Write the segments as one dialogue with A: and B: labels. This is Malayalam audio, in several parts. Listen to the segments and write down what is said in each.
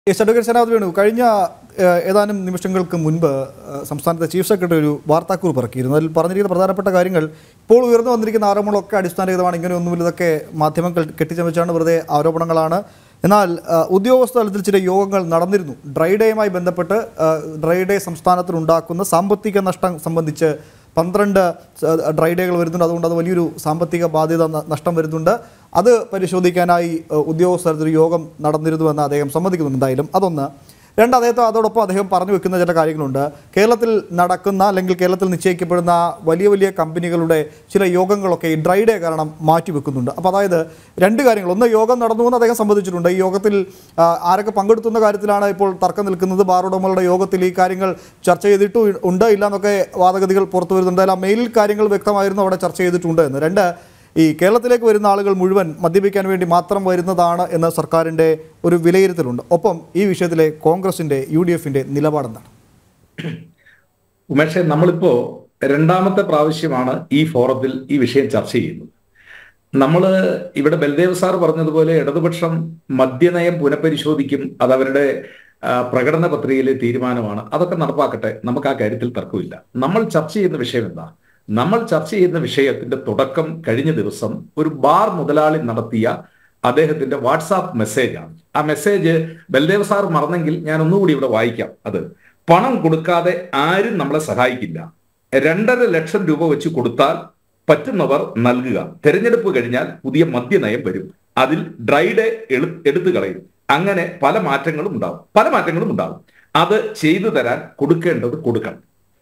A: യെസ് അഡ്വക്കേറ്റ് സനാഥ് വേണു കഴിഞ്ഞ ഏഹ്, ഏതാനും നിമിഷങ്ങൾക്ക് മുൻപ് ഏഹ്, സംസ്ഥാനത്തെ ചീഫ് സെക്രട്ടറി ഒരു വാർത്താക്കുറിപ്പ് ഇറക്കിയിരുന്നു അതിൽ പറഞ്ഞിരിക്കുന്ന പ്രധാനപ്പെട്ട കാര്യങ്ങൾ ഇപ്പോൾ ഉയർന്നു വന്നിരിക്കുന്ന ആരോപണങ്ങളൊക്കെ അടിസ്ഥാനരഹിതമാണ് ഇങ്ങനെയൊന്നുമില്ല ഇതൊക്കെ മാധ്യമങ്ങൾ കെട്ടിച്ചമച്ചാണ് വെറുതെ ആരോപണങ്ങളാണ് എന്നാൽ ഏഹ്, ഉദ്യോഗസ്ഥ തലത്തിൽ ചില യോഗങ്ങൾ നടന്നിരുന്നു ഡ്രൈ ഡേയുമായി ബന്ധപ്പെട്ട് ഏഹ്, ഡ്രൈ ഡേ സംസ്ഥാനത്തിനുണ്ടാക്കുന്ന സാമ്പത്തിക നഷ്ടം സംബന്ധിച്ച് പന്ത്രണ്ട് ഏഹ്, ഡ്രൈ ഡേകൾ വരുന്നുണ്ട് അതുകൊണ്ട് അത് വലിയൊരു സാമ്പത്തിക ബാധ്യത ന- നഷ്ടം വരുന്നുണ്ട് അത് പരിശോധിക്കാനായി ഏഹ്, ഉദ്യോഗസ്ഥ തലത്തിൽ ഒരു യോഗം നടന്നിരുന്നുവെന്ന് അദ്ദേഹം സമ്മതിക്കുന്നുണ്ട് എന്തായാലും അതൊന്ന് രണ്ട് അദ്ദേഹത്തെ അതോടൊപ്പം അദ്ദേഹം പറഞ്ഞു വെക്കുന്ന ചില കാര്യങ്ങളുണ്ട് കേരളത്തിൽ നടക്കുന്ന അല്ലെങ്കിൽ കേരളത്തിൽ നിശ്ചയിക്കപ്പെടുന്ന വലിയ വലിയ കമ്പനികളുടെ ചില യോഗങ്ങളൊക്കെ ഈ ഡ്രൈ ഡേ കാരണം മാറ്റിവെക്കുന്നുണ്ട് അപ്പോൾ അതായത് രണ്ട് കാര്യങ്ങൾ ഒന്ന് യോഗം നടന്നു എന്ന് അദ്ദേഹം സമ്മതിച്ചിട്ടുണ്ട് ഈ യോഗത്തിൽ ആ, ആരൊക്കെ പങ്കെടുത്തുന്ന കാര്യത്തിലാണ് ഇപ്പോൾ തർക്കം നിൽക്കുന്നത് ബാർ ഉടമകളുടെ യോഗത്തിൽ ഈ കാര്യങ്ങൾ ചർച്ച ചെയ്തിട്ട് ഉണ്ട് ഇല്ല എന്നൊക്കെ വാദഗതികൾ പുറത്തു വരുന്നുണ്ട് അല്ല മെയിലിൽ കാര്യങ്ങൾ വ്യക്തമായിരുന്നു അവിടെ ചർച്ച ചെയ്തിട്ടുണ്ട് എന്ന് രണ്ട് ഈ കേരളത്തിലേക്ക് വരുന്ന ആളുകൾ മുഴുവൻ മദ്യപിക്കാൻ വേണ്ടി മാത്രം വരുന്നതാണ് എന്ന് സർക്കാരിൻ്റെ ഒരു വിലയിരുത്തലുണ്ട് ഒപ്പം ഈ വിഷയത്തിലെ കോൺഗ്രസിൻ്റെ യു ഡി എഫിൻ്റെ നിലപാടെന്താണ്
B: ഉമേഷെ നമ്മളിപ്പോ രണ്ടാമത്തെ പ്രാവശ്യമാണ് ഈ ഫോറത്തിൽ ഈ വിഷയം ചർച്ച ചെയ്യുന്നത് നമ്മൾ ഇവിടെ ബൽദേവ് സാർ പറഞ്ഞതുപോലെ ഇടതുപക്ഷം മദ്യനയം പുനഃപരിശോധിക്കും അത് അവരുടെ ആ, പ്രകടന പത്രികയിലെ തീരുമാനമാണ് അതൊക്കെ നടപ്പാക്കട്ടെ നമുക്ക് ആ കാര്യത്തിൽ തർക്കമില്ല നമ്മൾ ചർച്ച ചെയ്യുന്ന വിഷയം എന്താ നമ്മൾ ചർച്ച ചെയ്യുന്ന വിഷയത്തിന്റെ തുടക്കം കഴിഞ്ഞ ദിവസം ഒരു ബാർ മുതലാളി നടത്തിയ അദ്ദേഹത്തിന്റെ വാട്സാപ്പ് മെസ്സേജാണ് ആ മെസ്സേജ് ബൽദേവ് സാർ മറന്നെങ്കിൽ ഞാൻ ഒന്നുകൂടി ഇവിടെ വായിക്കാം അത് പണം കൊടുക്കാതെ ആരും നമ്മളെ സഹായിക്കില്ല രണ്ടര ലക്ഷം രൂപ വെച്ച് കൊടുത്താൽ പറ്റുന്നവർ നൽകുക തെരഞ്ഞെടുപ്പ് കഴിഞ്ഞാൽ പുതിയ മദ്യനയം വരും അതിൽ ഡ്രൈ ഡേ എളു- എടുത്തു കളയും അങ്ങനെ പല മാറ്റങ്ങളും ഉണ്ടാവും പല മാറ്റങ്ങളും ഉണ്ടാവും അത് ചെയ്തു തരാൻ കൊടുക്കേണ്ടത് കൊടുക്കണം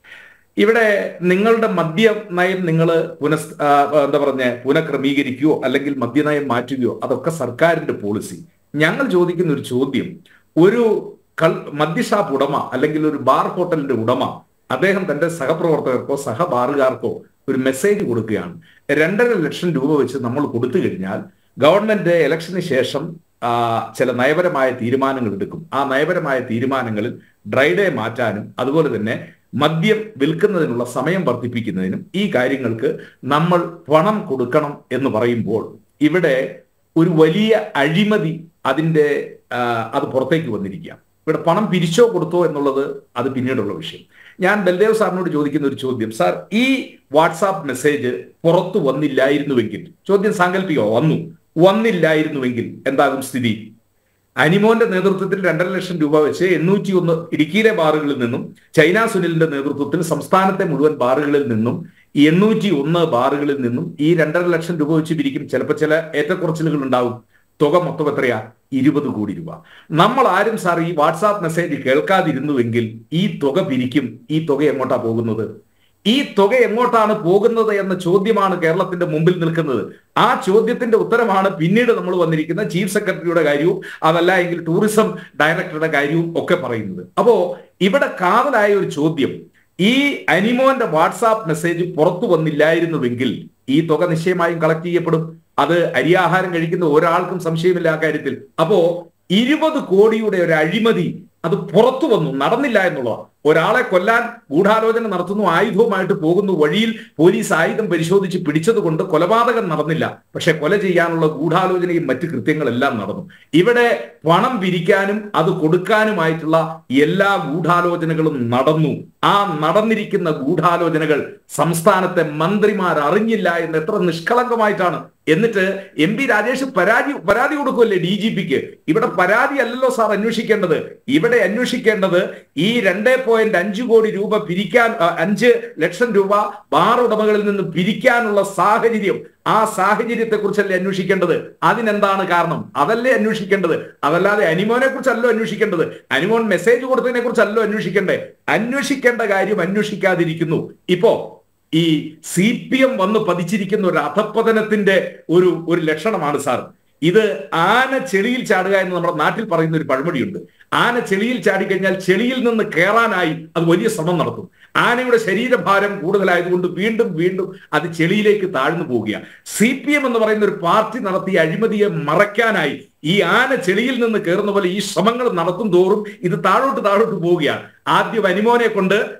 B: ഇവിടെ നിങ്ങളുടെ മദ്യ നയം നിങ്ങൾ പുനഃ ആ, എന്താ പറഞ്ഞ പുനഃക്രമീകരിക്കുകയോ അല്ലെങ്കിൽ മദ്യനയം മാറ്റുകയോ അതൊക്കെ സർക്കാരിന്റെ പോളിസി ഞങ്ങൾ ചോദിക്കുന്ന ഒരു ചോദ്യം ഒരു കൾ മദ്യഷാപ്പ് ഉടമ അല്ലെങ്കിൽ ഒരു ബാർ ഹോട്ടലിന്റെ ഉടമ അദ്ദേഹം തന്റെ സഹപ്രവർത്തകർക്കോ സഹബാറുകാർക്കോ ഒരു മെസ്സേജ് കൊടുക്കുകയാണ് രണ്ടര ലക്ഷം രൂപ വെച്ച് നമ്മൾ കൊടുത്തു കഴിഞ്ഞാൽ ഗവൺമെന്റ് ഇലക്ഷന് ശേഷം ആ, ചില നയപരമായ തീരുമാനങ്ങൾ എടുക്കും ആ നയപരമായ തീരുമാനങ്ങളിൽ ഡ്രൈ ഡേ മാറ്റാനും അതുപോലെ തന്നെ മദ്യം വിൽക്കുന്നതിനുള്ള സമയം വർദ്ധിപ്പിക്കുന്നതിനും ഈ കാര്യങ്ങൾക്ക് നമ്മൾ പണം കൊടുക്കണം എന്ന് പറയുമ്പോൾ ഇവിടെ ഒരു വലിയ അഴിമതി അതിന്റെ ആ, അത് പുറത്തേക്ക് വന്നിരിക്കുക ഇവിടെ പണം പിരിച്ചോ കൊടുത്തോ എന്നുള്ളത് അത് പിന്നീടുള്ള വിഷയം ഞാൻ ബൽദേവ് സാറിനോട് ചോദിക്കുന്ന ഒരു ചോദ്യം സാർ ഈ വാട്സാപ്പ് മെസ്സേജ് പുറത്തു വന്നില്ലായിരുന്നുവെങ്കിൽ ചോദ്യം സാങ്കല്പികോ വന്നു വന്നില്ലായിരുന്നുവെങ്കിൽ എന്താകും സ്ഥിതി അനിമോന്റെ നേതൃത്വത്തിൽ രണ്ടര ലക്ഷം രൂപ വെച്ച് എണ്ണൂറ്റി ഒന്ന് ഇടുക്കിയിലെ ബാറുകളിൽ നിന്നും ചൈന സുനിലിന്റെ നേതൃത്വത്തിൽ സംസ്ഥാനത്തെ മുഴുവൻ ബാറുകളിൽ നിന്നും എണ്ണൂറ്റി ഒന്ന് ബാറുകളിൽ നിന്നും ഈ രണ്ടര ലക്ഷം രൂപ വെച്ച് പിരിക്കും ചിലപ്പോൾ ചില ഏറ്റക്കുറച്ചിലുകൾ ഉണ്ടാവും തുക മൊത്തം എത്രയാ ഇരുപത് കോടി രൂപ നമ്മൾ ആരും സാർ ഈ വാട്സാപ്പ് മെസ്സേജ് കേൾക്കാതിരുന്നുവെങ്കിൽ ഈ തുക പിരിക്കും ഈ തുക എങ്ങോട്ടാ പോകുന്നത് ഈ തുക എങ്ങോട്ടാണ് പോകുന്നത് എന്ന ചോദ്യമാണ് കേരളത്തിന്റെ മുമ്പിൽ നിൽക്കുന്നത് ആ ചോദ്യത്തിന്റെ ഉത്തരമാണ് പിന്നീട് നമ്മൾ വന്നിരിക്കുന്ന ചീഫ് സെക്രട്ടറിയുടെ കാര്യവും അതല്ല എങ്കിൽ ടൂറിസം ഡയറക്ടറുടെ കാര്യവും ഒക്കെ പറയുന്നത് അപ്പോ ഇവിടെ കാതലായ ഒരു ചോദ്യം ഈ അനിമോന്റെ വാട്സാപ്പ് മെസ്സേജ് പുറത്തു വന്നില്ലായിരുന്നുവെങ്കിൽ ഈ തുക നിശ്ചയമായും കളക്ട് ചെയ്യപ്പെടും അത് അരിയാഹാരം കഴിക്കുന്ന ഒരാൾക്കും സംശയമില്ല ആ കാര്യത്തിൽ അപ്പോ ഇരുപത് കോടിയുടെ ഒരു അഴിമതി അത് പുറത്തു വന്നു നടന്നില്ല എന്നുള്ളതാണ് ഒരാളെ കൊല്ലാൻ ഗൂഢാലോചന നടത്തുന്നു ആയുധവുമായിട്ട് പോകുന്നു വഴിയിൽ പോലീസ് ആയുധം പരിശോധിച്ച് പിടിച്ചത് കൊണ്ട് കൊലപാതകം നടന്നില്ല പക്ഷെ കൊല ചെയ്യാനുള്ള ഗൂഢാലോചനയും മറ്റ് കൃത്യങ്ങളെല്ലാം നടന്നു ഇവിടെ പണം പിരിക്കാനും അത് കൊടുക്കാനുമായിട്ടുള്ള എല്ലാ ഗൂഢാലോചനകളും നടന്നു ആ നടന്നിരിക്കുന്ന ഗൂഢാലോചനകൾ സംസ്ഥാനത്തെ മന്ത്രിമാർ അറിഞ്ഞില്ല എന്ന് എത്ര നിഷ്കളങ്കമായിട്ടാണ് എന്നിട്ട് എം പി രാജേഷ് പരാതി പരാതി കൊടുക്കുമല്ലേ ഡി ജി പിക്ക് ഇവിടെ പരാതി അല്ലല്ലോ സാർ അന്വേഷിക്കേണ്ടത് ഇവിടെ അന്വേഷിക്കേണ്ടത് ഈ രണ്ടേ പോയിന്റ് അഞ്ച് കോടി രൂപ പിരിക്കാൻ ആ, അഞ്ച് ലക്ഷം രൂപ ബാർ ഉടമകളിൽ നിന്ന് പിരിക്കാനുള്ള സാഹചര്യം ആ സാഹചര്യത്തെ കുറിച്ചല്ലേ അന്വേഷിക്കേണ്ടത് അതിനെന്താണ് കാരണം അതല്ലേ അന്വേഷിക്കേണ്ടത് അതല്ലാതെ അനിമോനെ കുറിച്ചല്ലോ അന്വേഷിക്കേണ്ടത് അനിമോൻ മെസ്സേജ് കൊടുത്തതിനെ കുറിച്ചല്ലോ അന്വേഷിക്കേണ്ടേ അന്വേഷിക്കേണ്ട കാര്യം അന്വേഷിക്കാതിരിക്കുന്നു ഇപ്പോ ഈ സി പി എം വന്ന് പതിച്ചിരിക്കുന്ന ഒരു അധപ്പതനത്തിന്റെ ഒരു ഒരു ലക്ഷണമാണ് സാർ ഇത് ആന ചെളിയിൽ ചാടുക എന്ന് നമ്മുടെ നാട്ടിൽ പറയുന്ന ഒരു പഴമൊഴിയുണ്ട് ആന ചെളിയിൽ ചാടിക്കഴിഞ്ഞാൽ ചെളിയിൽ നിന്ന് കയറാനായി അത് വലിയ ശ്രമം നടത്തും ആനയുടെ ശരീരഭാരം കൂടുതലായതുകൊണ്ട് വീണ്ടും വീണ്ടും അത് ചെളിയിലേക്ക് താഴ്ന്നു പോവുകയാണ് സി പി എം എന്ന് പറയുന്ന ഒരു പാർട്ടി നടത്തിയ അഴിമതിയെ മറയ്ക്കാനായി ഈ ആന ചെളിയിൽ നിന്ന് കയറുന്ന പോലെ ഈ ശ്രമങ്ങൾ നടത്തും തോറും ഇത് താഴോട്ട് താഴോട്ട് പോവുകയാണ് ആദ്യം അനിമോനെ കൊണ്ട്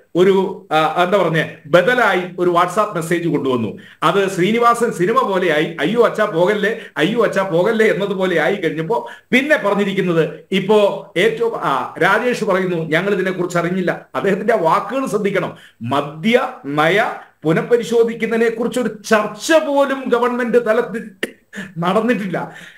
B: ഒരു ആ, എന്താ പറഞ്ഞ ബദലായി ഒരു വാട്സാപ്പ് മെസ്സേജ് കൊണ്ടുവന്നു അത് ശ്രീനിവാസൻ സിനിമ പോലെയായി അയ്യോ അച്ഛാ പോകല്ലേ അയ്യോ അച്ഛാ പോകല്ലേ എന്നതുപോലെ ആയി കഴിഞ്ഞപ്പോ പിന്നെ പറഞ്ഞിരിക്കുന്നത് ഇപ്പോ ഏറ്റവും ആ രാജേഷ് പറയുന്നു ഞങ്ങൾ ഇതിനെ കുറിച്ച് അറിഞ്ഞില്ല അദ്ദേഹത്തിന്റെ ആ വാക്കുകൾ ശ്രദ്ധിക്കണം മദ്യ നയ പുനഃപരിശോധിക്കുന്നതിനെ കുറിച്ച് ഒരു ചർച്ച പോലും ഗവൺമെന്റ് തലത്തിൽ നടന്നിട്ടില്ല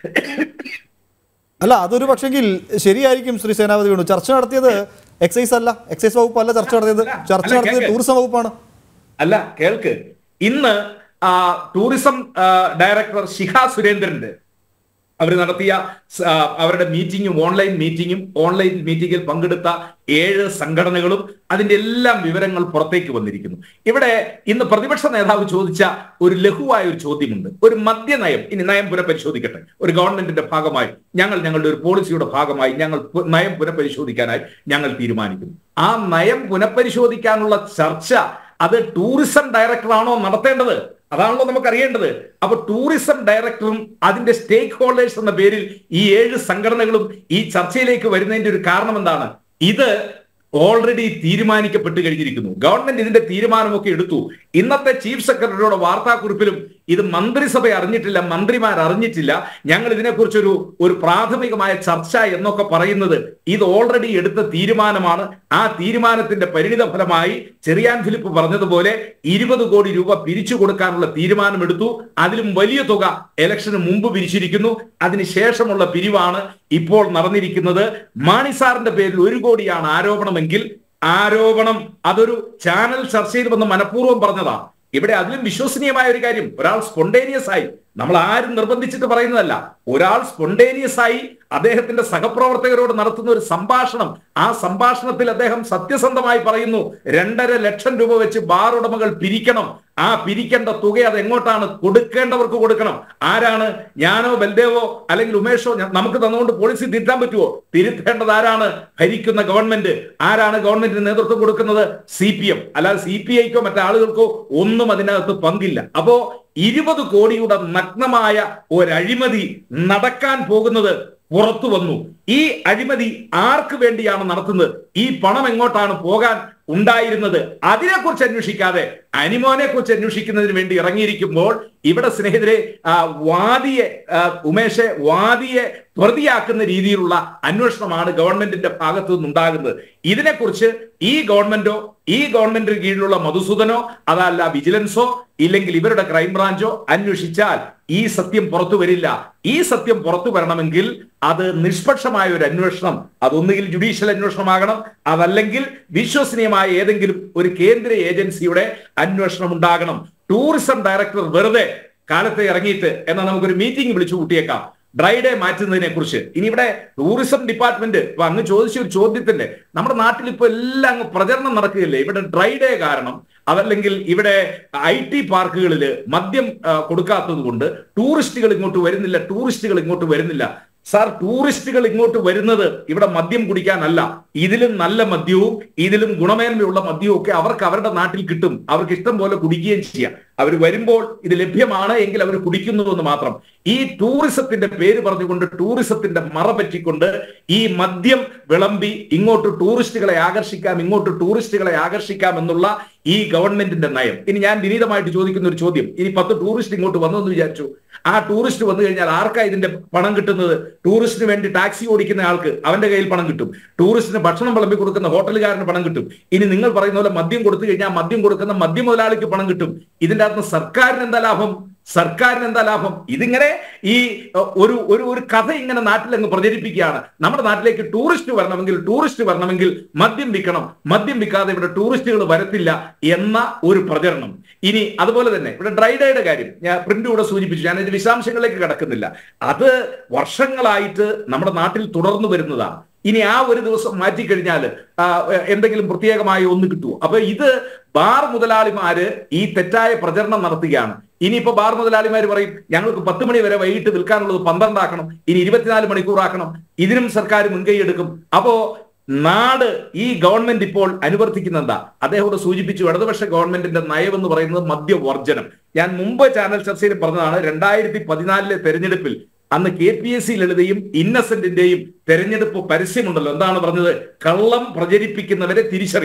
A: അല്ല അതൊരു പക്ഷെങ്കിൽ ശരിയായിരിക്കും ശ്രീ സേനാപതി വേണു ചർച്ച നടത്തിയത് എക്സൈസ് അല്ല എക്സൈസ് വകുപ്പ് അല്ല ചർച്ച നടത്തിയത്
B: അല്ല,
A: ചർച്ച
B: അല്ല,
A: നടത്തിയത്
B: കേക്ക്.
A: ടൂറിസം വകുപ്പാണ്
B: അല്ല കേൾക്ക് ഇന്ന് ആ, ടൂറിസം ആ, ഡയറക്ടർ ശിഖ സുരേന്ദ്രന്റെ അവർ നടത്തിയ സ- ആ, അവരുടെ മീറ്റിംഗും ഓൺലൈൻ മീറ്റിംഗും ഓൺലൈൻ മീറ്റിംഗിൽ പങ്കെടുത്ത ഏഴ് സംഘടനകളും അതിന്റെ എല്ലാം വിവരങ്ങൾ പുറത്തേക്ക് വന്നിരിക്കുന്നു ഇവിടെ ഇന്ന് പ്രതിപക്ഷ നേതാവ് ചോദിച്ച ഒരു ലഘുവായ ഒരു ചോദ്യമുണ്ട് ഒരു മദ്യനയം ഇനി നയം പുനഃപരിശോധിക്കട്ടെ ഒരു ഗവൺമെന്റിന്റെ ഭാഗമായി ഞങ്ങൾ ഞങ്ങളുടെ ഒരു പോളിസിയുടെ ഭാഗമായി ഞങ്ങൾ പു- നയം പുനഃപരിശോധിക്കാനായി ഞങ്ങൾ തീരുമാനിക്കുന്നു ആ നയം പുനഃപരിശോധിക്കാനുള്ള ചർച്ച അത് ടൂറിസം ഡയറക്ടറാണോ നടത്തേണ്ടത് അതാണല്ലോ നമുക്ക് അറിയേണ്ടത് അപ്പൊ ടൂറിസം ഡയറക്ടറും അതിന്റെ സ്റ്റേക്ക് ഹോൾഡേഴ്സ് എന്ന പേരിൽ ഈ ഏഴ് സംഘടനകളും ഈ ചർച്ചയിലേക്ക് വരുന്നതിന്റെ ഒരു കാരണം എന്താണ് ഇത് ഓൾറെഡി തീരുമാനിക്കപ്പെട്ട് കഴിഞ്ഞിരിക്കുന്നു ഗവൺമെന്റ് ഇതിന്റെ തീരുമാനമൊക്കെ എടുത്തു ഇന്നത്തെ ചീഫ് സെക്രട്ടറിയുടെ വാർത്താക്കുറിപ്പിലും ഇത് മന്ത്രിസഭ അറിഞ്ഞിട്ടില്ല മന്ത്രിമാർ അറിഞ്ഞിട്ടില്ല ഞങ്ങൾ ഇതിനെക്കുറിച്ചൊരു ഒരു പ്രാഥമികമായ ചർച്ച എന്നൊക്കെ പറയുന്നത് ഇത് ഓൾറെഡി എടുത്ത തീരുമാനമാണ് ആ തീരുമാനത്തിന്റെ പരിണിത ഫലമായി ചെറിയാൻ ഫിലിപ്പ് പറഞ്ഞതുപോലെ ഇരുപത് കോടി രൂപ പിരിച്ചു കൊടുക്കാനുള്ള തീരുമാനമെടുത്തു അതിലും വലിയ തുക ഇലക്ഷന് മുമ്പ് പിരിച്ചിരിക്കുന്നു അതിനുശേഷമുള്ള പിരിവാണ് ഇപ്പോൾ നടന്നിരിക്കുന്നത് മാണി സാറിന്റെ പേരിൽ ഒരു കോടിയാണ് ആരോപണമെങ്കിൽ ആരോപണം അതൊരു ചാനൽ ചർച്ചയിൽ വന്ന് മനഃപൂർവ്വം പറഞ്ഞതാ ഇവിടെ അതിലും വിശ്വസനീയമായ ഒരു കാര്യം ഒരാൾ സ്പോണ്ടേനിയസ് ആയി നമ്മൾ ആരും നിർബന്ധിച്ചിട്ട് പറയുന്നതല്ല ഒരാൾ സ്പോണ്ടേനിയസ് ആയി അദ്ദേഹത്തിന്റെ സഹപ്രവർത്തകരോട് നടത്തുന്ന ഒരു സംഭാഷണം ആ സംഭാഷണത്തിൽ അദ്ദേഹം സത്യസന്ധമായി പറയുന്നു രണ്ടര ലക്ഷം രൂപ വെച്ച് ബാർ ഉടമകൾ പിരിക്കണം ആ പിരിക്കേണ്ട തുക അത് എങ്ങോട്ടാണ് കൊടുക്കേണ്ടവർക്ക് കൊടുക്കണം ആരാണ് ഞാനോ ബൽദേവോ അല്ലെങ്കിൽ ഉമേഷോ ഞ- നമുക്ക് തന്നുകൊണ്ട് പോളിസി തിരുത്താൻ പറ്റുമോ തിരുത്തേണ്ടത് ആരാണ് ഭരിക്കുന്ന ഗവൺമെന്റ് ആരാണ് ഗവൺമെന്റിന് നേതൃത്വം കൊടുക്കുന്നത് സി പി എം അല്ലാതെ സി പി ഐക്കോ മറ്റാളുകൾക്കോ ഒന്നും അതിനകത്ത് പങ്കില്ല അപ്പോ ഇരുപത് കോടിയുടെ നഗ്നമായ ഒരഴിമതി നടക്കാൻ പോകുന്നത് പുറത്തു വന്നു ഈ അഴിമതി ആർക്ക് വേണ്ടിയാണ് നടത്തുന്നത് ഈ പണം എങ്ങോട്ടാണ് പോകാൻ ഉണ്ടായിരുന്നത് അതിനെക്കുറിച്ച് അന്വേഷിക്കാതെ അനിമോനെ കുറിച്ച് അന്വേഷിക്കുന്നതിന് വേണ്ടി ഇറങ്ങിയിരിക്കുമ്പോൾ ഇവിടെ സ്നേഹിതരെ ആ, വാദിയെ ആ, ഉമേഷെ വാദിയെ പ്രതിയാക്കുന്ന രീതിയിലുള്ള അന്വേഷണമാണ് ഗവൺമെന്റിന്റെ ഭാഗത്തു നിന്നുണ്ടാകുന്നത് ഇതിനെക്കുറിച്ച് ഈ ഗവൺമെന്റോ ഈ ഗവൺമെന്റിന് കീഴിലുള്ള മധുസൂദനോ അതല്ല വിജിലൻസോ ഇല്ലെങ്കിൽ ഇവരുടെ ക്രൈംബ്രാഞ്ചോ അന്വേഷിച്ചാൽ ഈ സത്യം പുറത്തു വരില്ല ഈ സത്യം പുറത്തു വരണമെങ്കിൽ അത് നിഷ്പക്ഷമായ ഒരു അന്വേഷണം അതൊന്നുകിൽ ജുഡീഷ്യൽ അന്വേഷണമാകണം അതല്ലെങ്കിൽ വിശ്വസനീയമായ ഏതെങ്കിലും ഒരു കേന്ദ്ര ഏജൻസിയുടെ അന്വേഷണം ഉണ്ടാകണം ടൂറിസം ഡയറക്ടർ വെറുതെ കാലത്തെ ഇറങ്ങിയിട്ട് എന്നാൽ നമുക്കൊരു മീറ്റിംഗ് വിളിച്ചു കൂട്ടിയേക്കാം ഡ്രൈ ഡേ മാറ്റുന്നതിനെ കുറിച്ച് ഇനി ഇവിടെ ടൂറിസം ഡിപ്പാർട്ട്മെന്റ് ഇപ്പൊ അങ്ങ് ചോദിച്ച ഒരു ചോദ്യത്തിന്റെ നമ്മുടെ നാട്ടിൽ ഇപ്പൊ എല്ലാം അങ്ങ് പ്രചരണം നടക്കുകയല്ലേ ഇവിടെ ഡ്രൈ ഡേ കാരണം അതല്ലെങ്കിൽ ഇവിടെ ഐ ടി പാർക്കുകളിൽ മദ്യം ആ, കൊടുക്കാത്തത് കൊണ്ട് ടൂറിസ്റ്റുകൾ ഇങ്ങോട്ട് വരുന്നില്ല ടൂറിസ്റ്റുകൾ ഇങ്ങോട്ട് വരുന്നില്ല സാർ ടൂറിസ്റ്റുകൾ ഇങ്ങോട്ട് വരുന്നത് ഇവിടെ മദ്യം കുടിക്കാനല്ല ഇതിലും നല്ല മദ്യവും ഇതിലും ഗുണമേന്മയുള്ള മദ്യവും ഒക്കെ അവർക്ക് അവരുടെ നാട്ടിൽ കിട്ടും അവർക്ക് ഇഷ്ടം പോലെ കുടിക്കുകയും ചെയ്യാം അവർ വരുമ്പോൾ ഇത് ലഭ്യമാണ് എങ്കിൽ അവർ കുടിക്കുന്നു എന്ന് മാത്രം ഈ ടൂറിസത്തിന്റെ പേര് പറഞ്ഞുകൊണ്ട് ടൂറിസത്തിന്റെ മറ പറ്റിക്കൊണ്ട് ഈ മദ്യം വിളമ്പി ഇങ്ങോട്ട് ടൂറിസ്റ്റുകളെ ആകർഷിക്കാം ഇങ്ങോട്ട് ടൂറിസ്റ്റുകളെ ആകർഷിക്കാം എന്നുള്ള ഈ ഗവൺമെന്റിന്റെ നയം ഇനി ഞാൻ വിനീതമായിട്ട് ചോദിക്കുന്ന ഒരു ചോദ്യം ഇനി പത്ത് ടൂറിസ്റ്റ് ഇങ്ങോട്ട് വന്നു എന്ന് വിചാരിച്ചു ആ ടൂറിസ്റ്റ് വന്നു കഴിഞ്ഞാൽ ആർക്കാ ഇതിന്റെ പണം കിട്ടുന്നത് ടൂറിസ്റ്റിന് വേണ്ടി ടാക്സി ഓടിക്കുന്ന ആൾക്ക് അവന്റെ കയ്യിൽ പണം കിട്ടും ടൂറിസ്റ്റിന് ഭക്ഷണം വിളമ്പി കൊടുക്കുന്ന ഹോട്ടലുകാരന് പണം കിട്ടും ഇനി നിങ്ങൾ പറയുന്ന പോലെ മദ്യം കൊടുത്തു കഴിഞ്ഞാൽ മദ്യം കൊടുക്കുന്ന മദ്യ മുതലാളിക്ക് പണം കിട്ടും ഇതിന്റെ അകത്ത് സർക്കാരിന് എന്താ ലാഭം സർക്കാരിന് എന്താ ലാഭം ഇതിങ്ങനെ ഈ അഹ്, ഒരു ഒരു ഒരു കഥ ഇങ്ങനെ നാട്ടിൽ അങ്ങ് പ്രചരിപ്പിക്കുകയാണ് നമ്മുടെ നാട്ടിലേക്ക് ടൂറിസ്റ്റ് വരണമെങ്കിൽ ടൂറിസ്റ്റ് വരണമെങ്കിൽ മദ്യം വിൽക്കണം മദ്യം വിൽക്കാതെ ഇവിടെ ടൂറിസ്റ്റുകൾ വരത്തില്ല എന്ന ഒരു പ്രചരണം ഇനി അതുപോലെ തന്നെ ഇവിടെ ഡ്രൈ ഡേയുടെ കാര്യം ഞാൻ പ്രിന്റ് കൂടെ സൂചിപ്പിച്ചു ഞാൻ ഇതിന്റെ വിശദാംശങ്ങളിലേക്ക് കടക്കുന്നില്ല അത് വർഷങ്ങളായിട്ട് നമ്മുടെ നാട്ടിൽ തുടർന്നു വരുന്നതാണ് ഇനി ആ ഒരു ദിവസം മാറ്റിക്കഴിഞ്ഞാൽ എന്തെങ്കിലും പ്രത്യേകമായ ഒന്ന് കിട്ടുമോ അപ്പൊ ഇത് ബാർ മുതലാളിമാര് ഈ തെറ്റായ പ്രചരണം നടത്തുകയാണ് ഇനിയിപ്പോ ബാർ മുതലാളിമാർ പറയും ഞങ്ങൾക്ക് പത്ത് മണി വരെ വൈകിട്ട് വിൽക്കാനുള്ളത് പന്ത്രണ്ടാക്കണം ഇനി ഇരുപത്തിനാല് മണിക്കൂറാക്കണം ഇതിനും സർക്കാർ മുൻകൈ എടുക്കും അപ്പോ നാട് ഈ ഗവൺമെന്റ് ഇപ്പോൾ അനുവർത്തിക്കുന്ന എന്താ അദ്ദേഹം ഇവിടെ സൂചിപ്പിച്ചു ഇടതുപക്ഷ ഗവൺമെന്റിന്റെ നയം എന്ന് പറയുന്നത് മദ്യവർജനം ഞാൻ മുമ്പ് ചാനൽ ചർച്ചയിൽ പറഞ്ഞതാണ് രണ്ടായിരത്തി പതിനാലിലെ തെരഞ്ഞെടുപ്പിൽ അന്ന് കെ പി എസ് സി ലളിതയും ഇന്നസെന്റിന്റെയും തെരഞ്ഞെടുപ്പ് പരസ്യമുണ്ടല്ലോ എന്താണ് പറഞ്ഞത് കള്ളം പ്രചരിപ്പിക്കുന്നവരെ തിരിച്ചറിയണം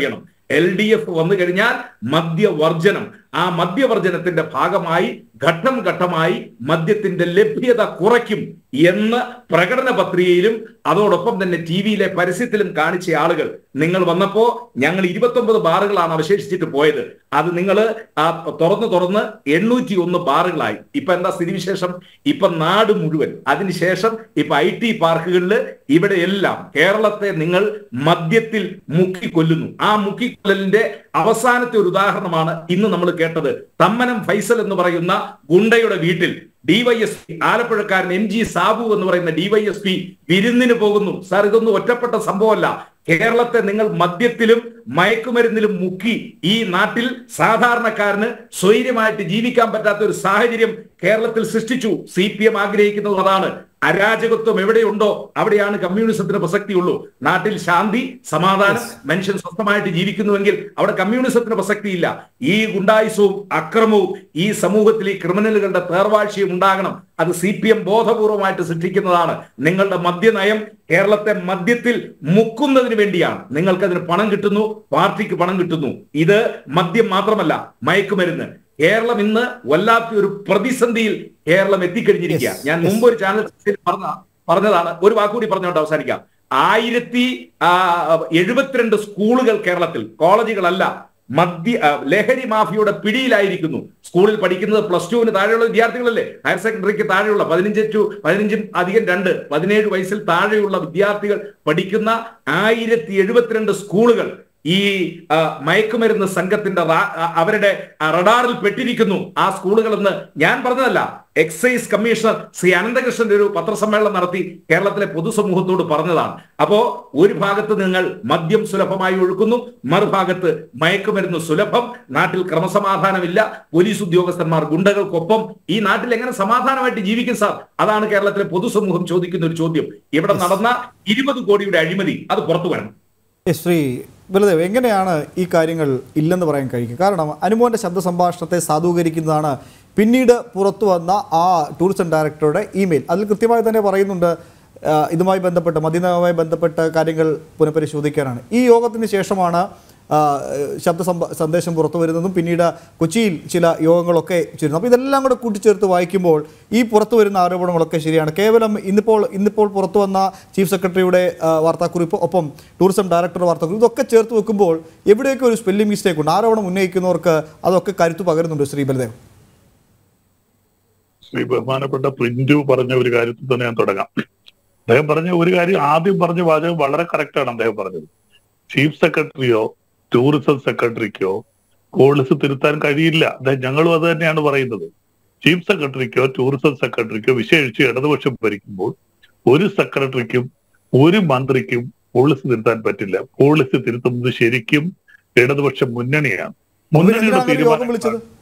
B: എൽ ഡി എഫ് വന്നു കഴിഞ്ഞാൽ മദ്യവർജനം ആ മദ്യവർജനത്തിന്റെ ഭാഗമായി ഘട്ടം ഘട്ടമായി മദ്യത്തിന്റെ ലഭ്യത കുറയ്ക്കും എന്ന് പ്രകടന പത്രികയിലും അതോടൊപ്പം തന്നെ ടി വിയിലെ പരസ്യത്തിലും കാണിച്ച ആളുകൾ നിങ്ങൾ വന്നപ്പോ ഞങ്ങൾ ഇരുപത്തൊമ്പത് ബാറുകളാണ് അവശേഷിച്ചിട്ട് പോയത് അത് നിങ്ങൾ തുറന്ന് തുറന്ന് എണ്ണൂറ്റി ഒന്ന് ബാറുകളായി ഇപ്പൊ എന്താ സ്ഥിതിവിശേഷം ഇപ്പൊ നാട് മുഴുവൻ അതിനുശേഷം ഇപ്പൊ ഐ ടി പാർക്കുകളിൽ ഇവിടെ എല്ലാം കേരളത്തെ നിങ്ങൾ മദ്യത്തിൽ മുക്കിക്കൊല്ലുന്നു ആ മുക്കിക്കൊല്ലലിന്റെ അവസാനത്തെ ഒരു ഉദാഹരണമാണ് ഇന്ന് നമ്മൾ കേട്ടത് തമ്മനം ഫൈസൽ എന്ന് പറയുന്ന ഗുണ്ടയുടെ വീട്ടിൽ ഡിവൈഎസ്പി ആലപ്പുഴക്കാരൻ എം ജി സാബു എന്ന് പറയുന്ന ഡിവൈഎസ്പി വിരുന്നിന് പോകുന്നു സാർ ഇതൊന്നും ഒറ്റപ്പെട്ട സംഭവമല്ല കേരളത്തെ നിങ്ങൾ മദ്യത്തിലും മയക്കുമരുന്നിലും മുക്കി ഈ നാട്ടിൽ സാധാരണക്കാരന് സ്വൈര്യമായിട്ട് ജീവിക്കാൻ പറ്റാത്ത ഒരു സാഹചര്യം കേരളത്തിൽ സൃഷ്ടിച്ചു സി പി എം ആഗ്രഹിക്കുന്നത് അതാണ് അരാജകത്വം എവിടെയുണ്ടോ അവിടെയാണ് കമ്മ്യൂണിസത്തിന് പ്രസക്തിയുള്ളൂ നാട്ടിൽ ശാന്തി സമാധാനം മനുഷ്യൻ സ്വസ്ഥമായിട്ട് ജീവിക്കുന്നുവെങ്കിൽ അവിടെ കമ്മ്യൂണിസത്തിന് പ്രസക്തിയില്ല ഈ ഗുണ്ടായുസവും അക്രമവും ഈ സമൂഹത്തിൽ ഈ ക്രിമിനലുകളുടെ തേർവാഴ്ചയും ഉണ്ടാകണം അത് സി പി എം ബോധപൂർവമായിട്ട് സൃഷ്ടിക്കുന്നതാണ് നിങ്ങളുടെ മദ്യനയം കേരളത്തെ മദ്യത്തിൽ മുക്കുന്നതിന് വേണ്ടിയാണ് നിങ്ങൾക്കതിന് പണം കിട്ടുന്നു പാർട്ടിക്ക് പണം കിട്ടുന്നു ഇത് മദ്യം മാത്രമല്ല മയക്കുമരുന്ന് കേരളം ഇന്ന് വല്ലാത്ത ഒരു പ്രതിസന്ധിയിൽ കേരളം എത്തിക്കഴിഞ്ഞിരിക്കുക
A: Yes,
B: ഞാൻ
A: yes.
B: മുമ്പ് ഒരു ചാനൽ പറഞ്ഞ പറഞ്ഞതാണ് ഒരു വാക്കുകൂടി പറഞ്ഞുകൊണ്ട് അവസാനിക്കാം ആയിരത്തി ആ, എഴുപത്തിരണ്ട് സ്കൂളുകൾ കേരളത്തിൽ കോളേജുകളല്ല മദ്യ ആ, ലഹരി മാഫിയയുടെ പിടിയിലായിരിക്കുന്നു സ്കൂളിൽ പഠിക്കുന്നത് പ്ലസ് ടുവിന് താഴെയുള്ള വിദ്യാർത്ഥികളല്ലേ ഹയർ സെക്കൻഡറിക്ക് താഴെയുള്ള പതിനഞ്ച് ടു പതിനഞ്ചും അധികം രണ്ട് പതിനേഴ് വയസ്സിൽ താഴെയുള്ള വിദ്യാർത്ഥികൾ പഠിക്കുന്ന ആയിരത്തി എഴുപത്തിരണ്ട് സ്കൂളുകൾ ഈ ആ, മയക്കുമരുന്ന് സംഘത്തിന്റെ റാ- ആ, അവരുടെ ആ, റഡാറിൽ പെട്ടിരിക്കുന്നു ആ സ്കൂളുകൾ എന്ന് ഞാൻ പറഞ്ഞതല്ല എക്സൈസ് കമ്മീഷണർ ശ്രീ അനന്തകൃഷ്ണന്റെ ഒരു പത്രസമ്മേളനം നടത്തി കേരളത്തിലെ പൊതുസമൂഹത്തോട് പറഞ്ഞതാണ് അപ്പോ ഒരു ഭാഗത്ത് നിങ്ങൾ മദ്യം സുലഭമായി ഒഴുക്കുന്നു മറുഭാഗത്ത് മയക്കുമരുന്ന് സുലഭം നാട്ടിൽ ക്രമസമാധാനമില്ല പോലീസ് ഉദ്യോഗസ്ഥന്മാർ ഗുണ്ടകൾക്കൊപ്പം ഈ നാട്ടിൽ എങ്ങനെ സമാധാനമായിട്ട് ജീവിക്കും സാർ അതാണ് കേരളത്തിലെ പൊതുസമൂഹം ചോദിക്കുന്ന ഒരു ചോദ്യം ഇവിടെ നടന്ന ഇരുപത് കോടിയുടെ അഴിമതി അത് പുറത്തു വരണം
A: ഏ, ശ്രീ ബലദേവ് എങ്ങനെയാണ് ഈ കാര്യങ്ങൾ ഇല്ലെന്ന് പറയാൻ കഴിയുക കാരണം അനുമോന്റെ ശബ്ദ സംഭാഷണത്തെ സാധൂകരിക്കുന്നതാണ് പിന്നീട് പുറത്തു വന്ന ആ ടൂറിസം ഡയറക്ടറുടെ ഇമെയിൽ അതിൽ കൃത്യമായി തന്നെ പറയുന്നുണ്ട് ആ, ഇതുമായി ബന്ധപ്പെട്ട് മദ്യനയവുമായി ബന്ധപ്പെട്ട കാര്യങ്ങൾ പുനഃപരിശോധിക്കാനാണ് ഈ യോഗത്തിന് ശേഷമാണ് ആ, ശബ്ദ സമ്പ- സന്ദേശം പുറത്തു വരുന്നതും പിന്നീട് കൊച്ചിയിൽ ചില യോഗങ്ങളൊക്കെ ചേരുന്നു അപ്പോൾ ഇതെല്ലാം കൂടെ കൂട്ടിച്ചേർത്ത് വായിക്കുമ്പോൾ ഈ പുറത്തു വരുന്ന ആരോപണങ്ങളൊക്കെ ശരിയാണ് കേവലം ഇന്നിപ്പോൾ ഇന്നിപ്പോൾ പുറത്തു വന്ന ചീഫ് സെക്രട്ടറിയുടെ ആ, വാർത്താക്കുറിപ്പ് ഒപ്പം ടൂറിസം ഡയറക്ടറുടെ വാർത്താക്കുറിപ്പ് ഇതൊക്കെ ചേർത്ത് വെക്കുമ്പോൾ എവിടെയൊക്കെ ഒരു സ്പെല്ലിംഗ് മിസ്റ്റേക്ക് ഉണ്ട് ആരോപണം ഉന്നയിക്കുന്നവർക്ക് അതൊക്കെ കരുത്തു പകരുന്നുണ്ട് ശ്രീ ബലദേവ്
C: ശ്രീ ബഹുമാനപ്പെട്ട പ്രിന്റു പറഞ്ഞ ഒരു കാര്യത്തിൽ തന്നെ ഞാൻ തുടങ്ങാം അദ്ദേഹം പറഞ്ഞ ഒരു കാര്യം ആദ്യം പറഞ്ഞ വാചകം വളരെ correct ആണ് അദ്ദേഹം പറഞ്ഞത് ചീഫ് സെക്രട്ടറിയോ ടൂറിസം സെക്രട്ടറിക്കോ പോളിസി തിരുത്താൻ കഴിയില്ല അദ്ദേഹം ഞങ്ങളും അത് തന്നെയാണ് പറയുന്നത് ചീഫ് സെക്രട്ടറിക്കോ ടൂറിസം സെക്രട്ടറിക്കോ വിശേഷിച്ച് ഇടതുപക്ഷം ഭരിക്കുമ്പോൾ ഒരു സെക്രട്ടറിക്കും ഒരു മന്ത്രിക്കും പോളിസി തിരുത്താൻ പറ്റില്ല പോളിസി തിരുത്തുന്നത് ശരിക്കും ഇടതുപക്ഷ മുന്നണിയാണ് മുന്നണിയുടെ
A: എന്തിനാണ് അങ്ങനെ യോഗം വിളിച്ചത്
C: തീരുമാനം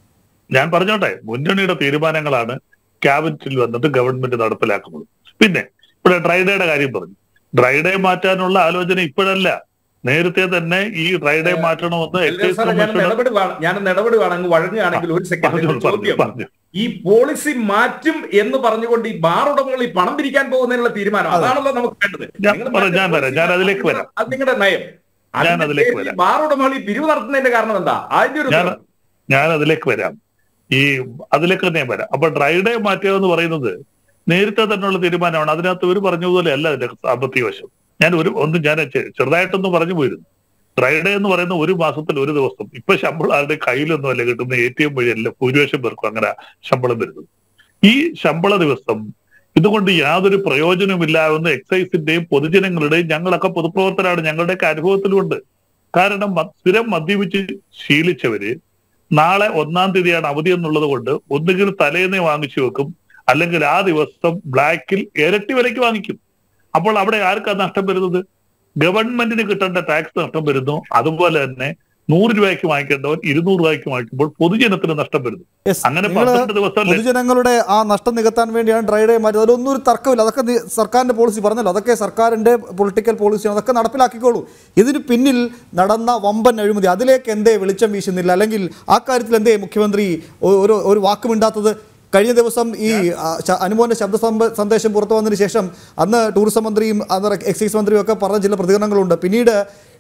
C: ഞാൻ പറഞ്ഞോട്ടെ മുന്നണിയുടെ തീരുമാനങ്ങളാണ് ക്യാബിനറ്റിൽ വന്നിട്ട് ഗവൺമെന്റ് നടപ്പിലാക്കുന്നത് പിന്നെ ഇവിടെ ഡ്രൈഡേയുടെ കാര്യം പറഞ്ഞു ഡ്രൈഡേ മാറ്റാനുള്ള ആലോചന ഇപ്പോഴല്ല നേരത്തെ തന്നെ ഈ ഡ്രൈഡേ മാറ്റണമെന്ന്
B: എൽദോ
C: എക്സൈസ്
B: സാറേ, ഞാനൊന്ന്
C: കമ്മീഷണർ
B: ഇടപെടുവാണ് ഞാനൊന്ന് ഇടപെടുവാണെങ്കിൽ വഴങ്ങുകയാണെങ്കിൽ ഒരു സെക്കൻഡ്
C: പറഞ്ഞു പറഞ്ഞു
B: ചോദ്യം
C: പറഞ്ഞു
B: ഈ പോളിസി മാറ്റും എന്ന് പറഞ്ഞുകൊണ്ട് ഈ ബാർ ഉടമകൾ ഈ പണം പിരിക്കാൻ പോകുന്നതിനുള്ള തീരുമാനം
A: അതെ.
B: അതാണല്ലോ നമുക്ക് വേണ്ടത്
C: ഞാൻ
B: നിങ്ങൾ
C: പറയാം, ഞാൻ
B: മറ്റേ
C: വരാം, ഞാൻ അതിലേക്ക്
B: policy
C: വരാം.
B: അത് നിങ്ങളുടെ നയം
C: ഞാൻ
B: അതിന്റെ
C: അതിലേക്ക്
B: പേരിൽ ഈ
C: വരാം.
B: ബാർ ഉടമകൾ ഈ പിരിവ് നടത്തുന്നതിന്റെ കാരണം എന്താ അതിന്റെ ഒരു
C: ഞാൻ ഞാൻ അതിലേക്ക് വരാം ഈ അതിലേക്ക് തന്നെ ഞാൻ വരാം അപ്പൊ ഡ്രൈഡേ മാറ്റുക എന്ന് പറയുന്നത് നേരത്തെ തന്നെയുള്ള തീരുമാനമാണ് അതിനകത്ത് ഒരു പറഞ്ഞതുപോലെ അല്ല അതിന്റെ സാമ്പത്തിക വശം ഞാൻ ഒരു ഒന്ന് ഞാൻ ചെ- ചെറുതായിട്ടൊന്ന് പറഞ്ഞു പോയിരുന്നു ഡ്രൈഡേ എന്ന് പറയുന്ന ഒരു മാസത്തിൽ ഒരു ദിവസം ഇപ്പൊ ശമ്പളം ആരുടെ കയ്യിലൊന്നും അല്ല കിട്ടുന്ന എ ടി എം വഴിയല്ല ഭൂരിപക്ഷം പേർക്കും അങ്ങനെ ശമ്പളം വരുന്നത് ഈ ശമ്പള ദിവസം ഇതുകൊണ്ട് യാതൊരു പ്രയോജനമില്ലാവുന്ന എക്സൈസിന്റെയും പൊതുജനങ്ങളുടെയും ഞങ്ങളൊക്കെ പൊതുപ്രവർത്തകരാണ് ഞങ്ങളുടെയൊക്കെ അനുഭവത്തിലുണ്ട് കാരണം മ- സ്ഥിരം മദ്യപിച്ച് ശീലിച്ചവര് നാളെ ഒന്നാം തീയതിയാണ് അവധി എന്നുള്ളത് കൊണ്ട് ഒന്നുകിൽ തലേന്നേ വാങ്ങിച്ചു വെക്കും അല്ലെങ്കിൽ ആ ദിവസം ബ്ലാക്കിൽ ഇരട്ടി വിലയ്ക്ക് വാങ്ങിക്കും അപ്പോൾ അവിടെ ആർക്കാ നഷ്ടം വരുന്നത് ഗവൺമെന്റിന് കിട്ടേണ്ട ടാക്സ് നഷ്ടം വരുന്നു അതുപോലെ തന്നെ നൂറ് രൂപയ്ക്ക് വാങ്ങിക്കേണ്ടവൻ ഇരുന്നൂറ് രൂപയ്ക്ക് വാങ്ങിക്കുമ്പോൾ പൊതുജനത്തിന് നഷ്ടം വരുന്നു
A: Yes,
C: അങ്ങനെ
A: നിങ്ങള്
C: പന്ത്രണ്ട് ദിവസം അല്ലേ
A: പൊതുജനങ്ങളുടെ ആ നഷ്ടം നികത്താൻ വേണ്ടിയാണ് ഡ്രൈ ഡേ മാറ്റിയത് അതിലൊന്നും ഒരു തർക്കമില്ല അതൊക്കെ നി- സർക്കാരിന്റെ പോളിസി പറഞ്ഞല്ലോ അതൊക്കെ സർക്കാരിന്റെ പൊളിറ്റിക്കൽ പോളിസിയാണ് അതൊക്കെ നടപ്പിലാക്കിക്കോളൂ ഇതിന് പിന്നിൽ നടന്ന വമ്പൻ അഴിമതി അതിലേക്ക് എന്തേ വെളിച്ചം വീശുന്നില്ല അല്ലെങ്കിൽ ആ കാര്യത്തിൽ എന്തേ മുഖ്യമന്ത്രി ഒ- ഒരു ഒരു വാക്കുമിണ്ടാത്തത് കഴിഞ്ഞ ദിവസം ഈ ആ, ശ- അനുമോന്റെ ശബ്ദ സമ്പ- സന്ദേശം പുറത്തു വന്നതിന് ശേഷം അന്ന് ടൂറിസം മന്ത്രിയും അന്ന് എക്സൈസ് മന്ത്രിയും ഒക്കെ പറഞ്ഞ ചില പ്രതികരണങ്ങളുണ്ട് പിന്നീട്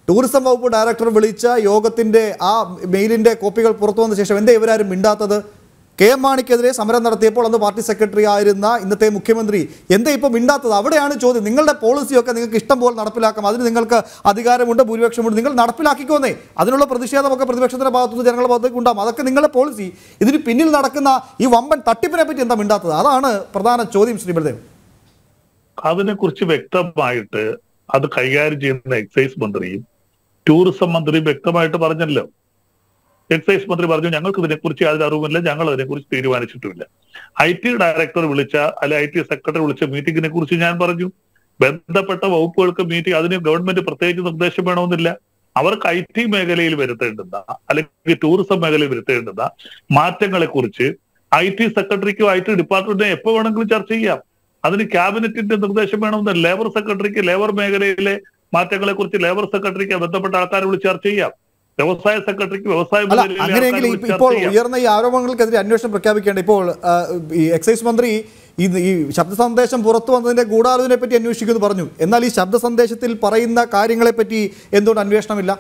A: ടൂറിസം വകുപ്പ് ഡയറക്ടർ വിളിച്ച യോഗത്തിന്റെ ആ മെയിലിന്റെ കോപ്പികൾ പുറത്തു വന്ന ശേഷം എന്താ ഇവരാരും മിണ്ടാത്തത് കെ എം മാണിക്കെതിരെ സമരം നടത്തിയപ്പോൾ അന്ന് പാർട്ടി സെക്രട്ടറി ആയിരുന്ന ഇന്നത്തെ മുഖ്യമന്ത്രി എന്താ ഇപ്പോൾ മിണ്ടാത്തത് അവിടെയാണ് ചോദ്യം നിങ്ങളുടെ പോളിസിയൊക്കെ നിങ്ങൾക്ക് ഇഷ്ടം പോലെ നടപ്പിലാക്കാം അതിന് നിങ്ങൾക്ക് അധികാരമുണ്ട് ഭൂരിപക്ഷമുണ്ട് നിങ്ങൾ നടപ്പിലാക്കിക്കോന്നേ അതിനുള്ള പ്രതിഷേധമൊക്കെ പ്രതിപക്ഷത്തിന്റെ ഭാഗത്തുനിന്ന് ജനങ്ങളുടെ ഭാഗത്തേക്ക് ഉണ്ടാകും അതൊക്കെ നിങ്ങളുടെ പോളിസി ഇതിന് പിന്നിൽ നടക്കുന്ന ഈ വമ്പൻ തട്ടിപ്പിനെ പറ്റി എന്താ മിണ്ടാത്തത് അതാണ് പ്രധാന ചോദ്യം ശ്രീ ബലദേവ്
C: അതിനെക്കുറിച്ച് വ്യക്തമായിട്ട് അത് കൈകാര്യം ചെയ്യുന്ന എക്സൈസ് മന്ത്രിയും ടൂറിസം മന്ത്രിയും വ്യക്തമായിട്ട് പറഞ്ഞല്ലോ എക്സൈസ് മന്ത്രി പറഞ്ഞു ഞങ്ങൾക്ക് ഇതിനെക്കുറിച്ച് യാതൊരു അറിവുമില്ല ഞങ്ങൾ അതിനെക്കുറിച്ച് തീരുമാനിച്ചിട്ടുമില്ല ഐ ടി ഡയറക്ടർ വിളിച്ച അല്ലെ ഐ ടി സെക്രട്ടറി വിളിച്ച മീറ്റിംഗിനെ കുറിച്ച് ഞാൻ പറഞ്ഞു ബന്ധപ്പെട്ട വകുപ്പുകൾക്ക് മീറ്റിംഗ് അതിന് ഗവൺമെന്റ് പ്രത്യേകിച്ച് നിർദ്ദേശം വേണമെന്നില്ല അവർക്ക് ഐ ടി മേഖലയിൽ വരുത്തേണ്ടുന്ന അല്ലെങ്കിൽ ടൂറിസം മേഖലയിൽ വരുത്തേണ്ടുന്ന മാറ്റങ്ങളെ കുറിച്ച് ഐ ടി സെക്രട്ടറിക്കോ ഐ ടി ഡിപ്പാർട്ട്മെന്റിനോ എപ്പോ വേണമെങ്കിലും ചർച്ച ചെയ്യാം അതിന് ക്യാബിനറ്റിന്റെ നിർദ്ദേശം വേണമെന്ന് ലേബർ സെക്രട്ടറിക്ക് ലേബർ മേഖലയിലെ മാറ്റങ്ങളെ കുറിച്ച് ലേബർ സെക്രട്ടറിക്ക് ബന്ധപ്പെട്ട ആൾക്കാരെ വിളിച്ച് ചർച്ച ചെയ്യാം വ്യവസായ സെക്രട്ടറിക്ക് വ്യവസായ
A: അല്ല
C: മേഖലയിലെ
A: അങ്ങനെയെങ്കിൽ
C: ആൾക്കാരെ
A: ഇപ്പ-
C: വിളിച്ച്
A: ഇപ്പോൾ
C: ചർച്ച ചെയ്യാം.
A: ഉയർന്ന ഈ ആരോപണങ്ങൾക്കെതിരെ അന്വേഷണം പ്രഖ്യാപിക്കേണ്ട ഇപ്പോൾ ആ, ഈ എക്സൈസ് മന്ത്രി ഈ ഈ ശബ്ദ സന്ദേശം പുറത്തു വന്നതിന്റെ ഗൂഢാലോചനയെ പറ്റി അന്വേഷിക്കുമെന്ന് പറഞ്ഞു എന്നാൽ ഈ ശബ്ദ സന്ദേശത്തിൽ പറയുന്ന കാര്യങ്ങളെ പറ്റി എന്തുകൊണ്ട് അന്വേഷണമില്ല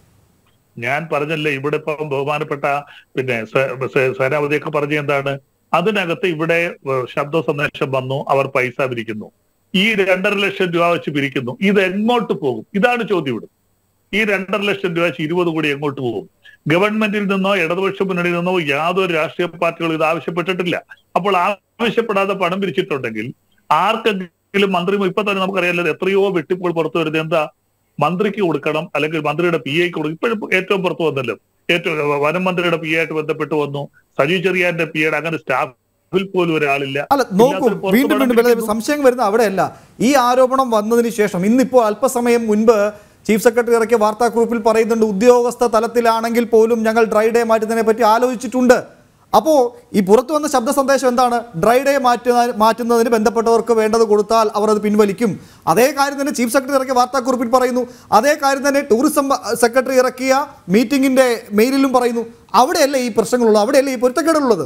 C: ഞാൻ പറഞ്ഞല്ലേ ഇവിടെ ഇപ്പം ബഹുമാനപ്പെട്ട പിന്നെ സേ- സേ- സേനാപതിയൊക്കെ പറഞ്ഞ എന്താണ് അതിനകത്ത് ഇവിടെ ഏഹ്, ശബ്ദ സന്ദേശം വന്നു അവർ പൈസ പിരിക്കുന്നു ഈ രണ്ടര ലക്ഷം രൂപ വെച്ച് പിരിക്കുന്നു ഇത് എങ്ങോട്ട് പോകും ഇതാണ് ചോദ്യം ഇവിടെ ഈ രണ്ടര ലക്ഷം രൂപ വെച്ച് ഇരുപത് കോടി എങ്ങോട്ട് പോകും ഗവൺമെന്റിൽ നിന്നോ ഇടതുപക്ഷ മുന്നണിയിൽ നിന്നോ യാതൊരു രാഷ്ട്രീയ പാർട്ടികളും ഇത് ആവശ്യപ്പെട്ടിട്ടില്ല അപ്പോൾ ആവശ്യപ്പെടാതെ പണം പിരിച്ചിട്ടുണ്ടെങ്കിൽ ആർക്കെങ്കിലും മന്ത്രി ഇപ്പൊ തന്നെ നമുക്കറിയാമല്ലോ എത്രയോ വെട്ടിപ്പോൾ പുറത്തു വരുന്നത് എന്താ മന്ത്രിക്ക് കൊടുക്കണം അല്ലെങ്കിൽ മന്ത്രിയുടെ പി എക്ക് കൊടുക്കും ഇപ്പോഴും ഏറ്റവും പുറത്തു വന്നല്ലോ ഏറ്റവും വനം മന്ത്രിയുടെ പി ആയിട്ട് ബന്ധപ്പെട്ട് വന്നു സജി ചെറിയാന്റെ പി യുടെ അങ്ങനെ സ്റ്റാഫിൽ പോലും ഒരാളില്ല
A: അല്ല നോക്കൂ
C: ഇല്ലാത്തൊരു പുറത്ത്
A: വീണ്ടും വീണ്ടും
C: പണം
A: ബലദേവ് സംശയം വരുന്ന അവിടെയല്ല ഈ ആരോപണം വന്നതിന് ശേഷം ഇന്നിപ്പോൾ അല്പസമയം മുൻപ് ചീഫ് സെക്രട്ടറി ഇറക്കിയ വാർത്താക്കുറിപ്പിൽ പറയുന്നുണ്ട് ഉദ്യോഗസ്ഥ തലത്തിലാണെങ്കിൽ പോലും ഞങ്ങൾ ഡ്രൈ ഡേ മാറ്റുന്നതിനെ പറ്റി ആലോചിച്ചിട്ടുണ്ട് അപ്പോൾ ഈ പുറത്തു വന്ന ശബ്ദ സന്ദേശം എന്താണ് ഡ്രൈ ഡേ മാറ്റുന്ന മാറ്റുന്നതിന് ബന്ധപ്പെട്ടവർക്ക് വേണ്ടത് കൊടുത്താൽ അവർ അത് പിൻവലിക്കും അതേ കാര്യം തന്നെ ചീഫ് സെക്രട്ടറി ഇറക്കിയ വാർത്താക്കുറിപ്പിൽ പറയുന്നു അതേ കാര്യം തന്നെ ടൂറിസം സെക്രട്ടറി ഇറക്കിയ മീറ്റിംഗിന്റെ മെയിലിലും പറയുന്നു അവിടെയല്ലേ ഈ പ്രശ്നങ്ങളുള്ളത് അവിടെയല്ലേ ഈ പൊരുത്തക്കേടുള്ളത്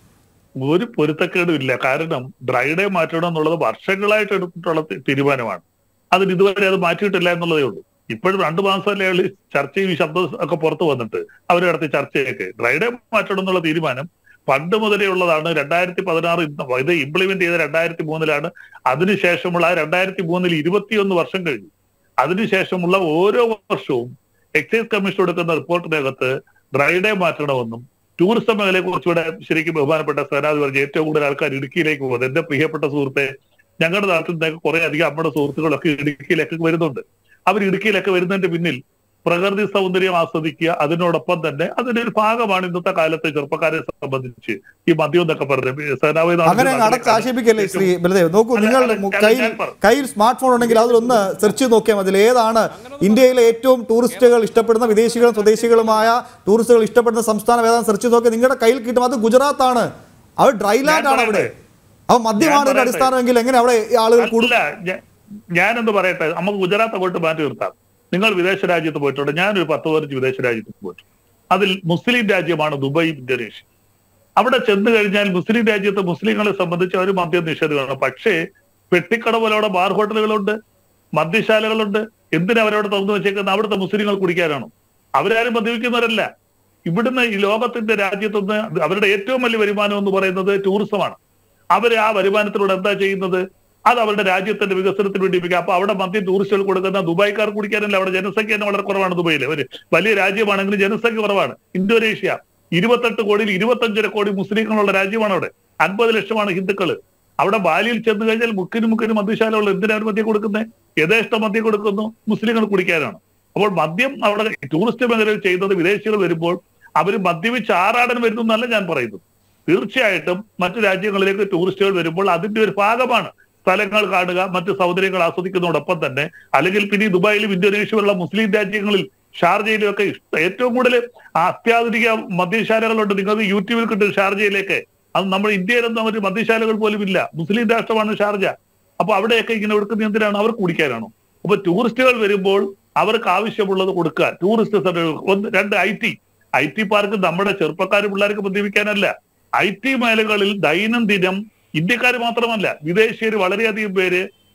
C: ഒരു പൊരുത്തക്കേടും ഇല്ല കാരണം ഡ്രൈ ഡേ മാറ്റണം എന്നുള്ളത് വർഷങ്ങളായിട്ട് എടുത്തിട്ടുള്ള തി- തീരുമാനമാണ് അതിന് ഇതുവരെ അത് മാറ്റിയിട്ടില്ല എന്നുള്ളതേ ഉള്ളൂ ഇപ്പോഴും രണ്ടു മാസമല്ലേ ഉള്ളൂ ഈ ചർച്ചയും ഈ ശബ്ദം ഒക്കെ പുറത്തു വന്നിട്ട് അവർ നടത്തിയ ചർച്ചയൊക്കെ ഡ്രൈ ഡേ മാറ്റണം എന്നുള്ള തീരുമാനം പണ്ട് മുതലേ ഉള്ളതാണ് രണ്ടായിരത്തി പതിനാറ് ഇത് ഇംപ്ലിമെന്റ് ചെയ്ത രണ്ടായിരത്തി മൂന്നിലാണ് അതിനുശേഷമുള്ള ആ രണ്ടായിരത്തി മൂന്നിൽ ഇരുപത്തിയൊന്ന് വർഷം കഴിഞ്ഞു അതിനുശേഷമുള്ള ഓരോ വർഷവും എക്സൈസ് കമ്മീഷൻ കൊടുക്കുന്ന റിപ്പോർട്ടിനകത്ത് ഡ്രൈ ഡേ മാറ്റണമെന്നും ടൂറിസം മേഖലയെ കുറിച്ചുകൂടെ ശരിക്കും ബഹുമാനപ്പെട്ട സേനാധി പറഞ്ഞ ഏറ്റവും കൂടുതൽ ആൾക്കാർ ഇടുക്കിയിലേക്ക് പോകുന്നത് എന്റെ പ്രിയപ്പെട്ട സുഹൃത്തെ ഞങ്ങളുടെ നാട്ടിൽ നിന്നൊക്കെ കുറെ അധികം നമ്മുടെ സുഹൃത്തുക്കളൊക്കെ ഇടുക്കിയിലേക്ക് വരുന്നുണ്ട് അവർ ഇടുക്കിയിലൊക്കെ വരുന്നതിന്റെ പിന്നിൽ പ്രകൃതി സൗന്ദര്യം ആസ്വദിക്കുക അതിനോടൊപ്പം തന്നെ അതിന്റെ ഒരു ഭാഗമാണ് ഇന്നത്തെ കാലത്തെ ചെറുപ്പക്കാരെ സംബന്ധിച്ച് ഈ മദ്യം എന്നൊക്കെ പറഞ്ഞത് സേനാപതി നാട്ടിൽ
A: അങ്ങനെ അങ്ങ് അടച്ച് ആക്ഷേപിക്കല്ലേ ശ്രീ ബലദേവ് നോക്കൂ
C: അല്ല,
A: നിങ്ങൾ
C: അല്ല,
A: മു-
C: ഞാൻ-
A: കയ്യിൽ
C: ഞാൻ പറ-
A: കയ്യിൽ സ്മാർട്ട് ഫോൺ ഉണ്ടെങ്കിൽ അതിലൊന്ന് സെർച്ച് ചെയ്ത് നോക്കിയാൽ മതി ഇതിൽ ഏതാണ് ഇന്ത്യയിലെ ഏറ്റവും ടൂറിസ്റ്റുകൾ ഇഷ്ടപ്പെടുന്ന വിദേശികളും സ്വദേശികളുമായ ടൂറിസ്റ്റുകൾ ഇഷ്ടപ്പെടുന്ന സംസ്ഥാനം ഏതാണ് സെർച്ച് ചെയ്ത് നോക്കിയാൽ നിങ്ങളുടെ കയ്യിൽ കിട്ടും അത് ഗുജറാത്താണ് അത് ഡ്രൈലാൻഡ് ആണ് അവിടെ അപ്പൊ മദ്യമാണ് ഇതിന്റെ
C: പറയട്ടെ.
A: അടിസ്ഥാനമെങ്കിൽ എങ്ങനെ അവിടെ ഈ ആളുകൾ കൂടും
C: അല്ല ഞാ- ഞാനെന്ത് പറയട്ടെ നമുക്ക് ഗുജറാത്ത് അങ്ങോട്ട് മാറ്റി നിർത്താം നിങ്ങൾ വിദേശ രാജ്യത്ത് പോയിട്ടുണ്ട് ഞാനൊരു പത്ത് പതിനഞ്ച് വിദേശ രാജ്യത്ത് പോയിട്ടുണ്ട് അതിൽ മുസ്ലിം രാജ്യമാണ് ദുബായ് ഇന്തോനേഷ്യ അവിടെ ചെന്ന് കഴിഞ്ഞാൽ മുസ്ലിം രാജ്യത്ത് മുസ്ലിങ്ങളെ സംബന്ധിച്ച് അവർ മദ്യം നിഷേധമാണ് പക്ഷേ പെട്ടിക്കട പോലെ അവിടെ ബാർ ഹോട്ടലുകളുണ്ട് മദ്യശാലകളുണ്ട് എന്തിനാ അവരവിടെ തുറന്നു വെച്ചേക്കുന്നത് അവിടുത്തെ മുസ്ലിങ്ങൾ കുടിക്കാനാണോ അവരാരും മദ്യപിക്കുന്നവരല്ല ഇവിടുന്ന് ഈ ലോകത്തിന്റെ രാജ്യത്തുനിന്ന് അവരുടെ ഏറ്റവും വലിയ വരുമാനം എന്ന് പറയുന്നത് ടൂറിസമാണ് അവർ ആ വരുമാനത്തിലൂടെ എന്താ ചെയ്യുന്നത് അത് അവരുടെ രാജ്യത്തിന്റെ വികസനത്തിന് വേണ്ടി ഉപയോഗിക്കുക അപ്പൊ അവിടെ മദ്യം ടൂറിസ്റ്റുകൾ കൊടുക്കുന്ന ദുബായ്ക്കാർ കുടിക്കാനല്ല അവിടെ ജനസംഖ്യ തന്നെ വളരെ കുറവാണ് ദുബൈയിൽ ഒരു വലിയ രാജ്യമാണെങ്കിലും ജനസംഖ്യ കുറവാണ് ഇന്തോനേഷ്യ ഇരുപത്തെട്ട് കോടിയിൽ ഇരുപത്തഞ്ചര കോടി മുസ്ലിങ്ങളുള്ള രാജ്യമാണ് അവിടെ അൻപത് ലക്ഷമാണ് ഹിന്ദുക്കള് അവിടെ ബാലിയിൽ ചെന്ന് കഴിഞ്ഞാൽ മുക്കിന് മുക്കിന് മദ്യശാലകൾ എന്തിനാണ് മദ്യം കൊടുക്കുന്നത് യഥേഷ്ടം മദ്യം കൊടുക്കുന്നു മുസ്ലിങ്ങൾ കുടിക്കാനാണ് അപ്പോൾ മദ്യം അവിടെ ടൂറിസ്റ്റ് മേഖലയിൽ ചെയ്യുന്നത് വിദേശികൾ വരുമ്പോൾ അവർ മദ്യപിച്ച് ആറാടൻ വരുന്നു എന്നല്ല ഞാൻ പറയുന്നത് തീർച്ചയായിട്ടും മറ്റു രാജ്യങ്ങളിലേക്ക് ടൂറിസ്റ്റുകൾ വരുമ്പോൾ അതിന്റെ ഒരു ഭാഗമാണ് സ്ഥലങ്ങൾ കാണുക മറ്റു സൗകര്യങ്ങൾ ആസ്വദിക്കുന്നതോടൊപ്പം തന്നെ അല്ലെങ്കിൽ പിന്നെ ഈ ദുബായിലും ഇന്തോനേഷ്യയിലുള്ള മുസ്ലിം രാജ്യങ്ങളിൽ ഷാർജയിലും ഒക്കെ ഇഷ്ട- ഏറ്റവും കൂടുതൽ അത്യാധുനിക മദ്യശാലകളുണ്ട് നിങ്ങൾക്ക് യൂട്യൂബിൽ കിട്ടും ഷാർജയിലേക്ക് അത് നമ്മുടെ ഇന്ത്യയിലൊന്നും ഒരു മദ്യശാലകൾ പോലും ഇല്ല മുസ്ലിം രാഷ്ട്രമാണ് ഷാർജ അപ്പൊ അവിടെയൊക്കെ ഇങ്ങനെ കൊടുക്കുന്ന എന്തിനാണ് അവർ കുടിക്കാനാണോ അപ്പൊ ടൂറിസ്റ്റുകൾ വരുമ്പോൾ അവർക്ക് ആവശ്യമുള്ളത് കൊടുക്കുക ടൂറിസ്റ്റ് സെന്ററുകൾ ഒന്ന് രണ്ട് I T I T park നമ്മുടെ ചെറുപ്പക്കാർ പിള്ളേർക്ക് ബന്ധിപ്പിക്കാനല്ല ഐ ടി മേഖലകളിൽ ദൈനംദിനം ഇന്ത്യക്കാർ മാത്രമല്ല വിദേശീയർ വളരെയധികം പേര്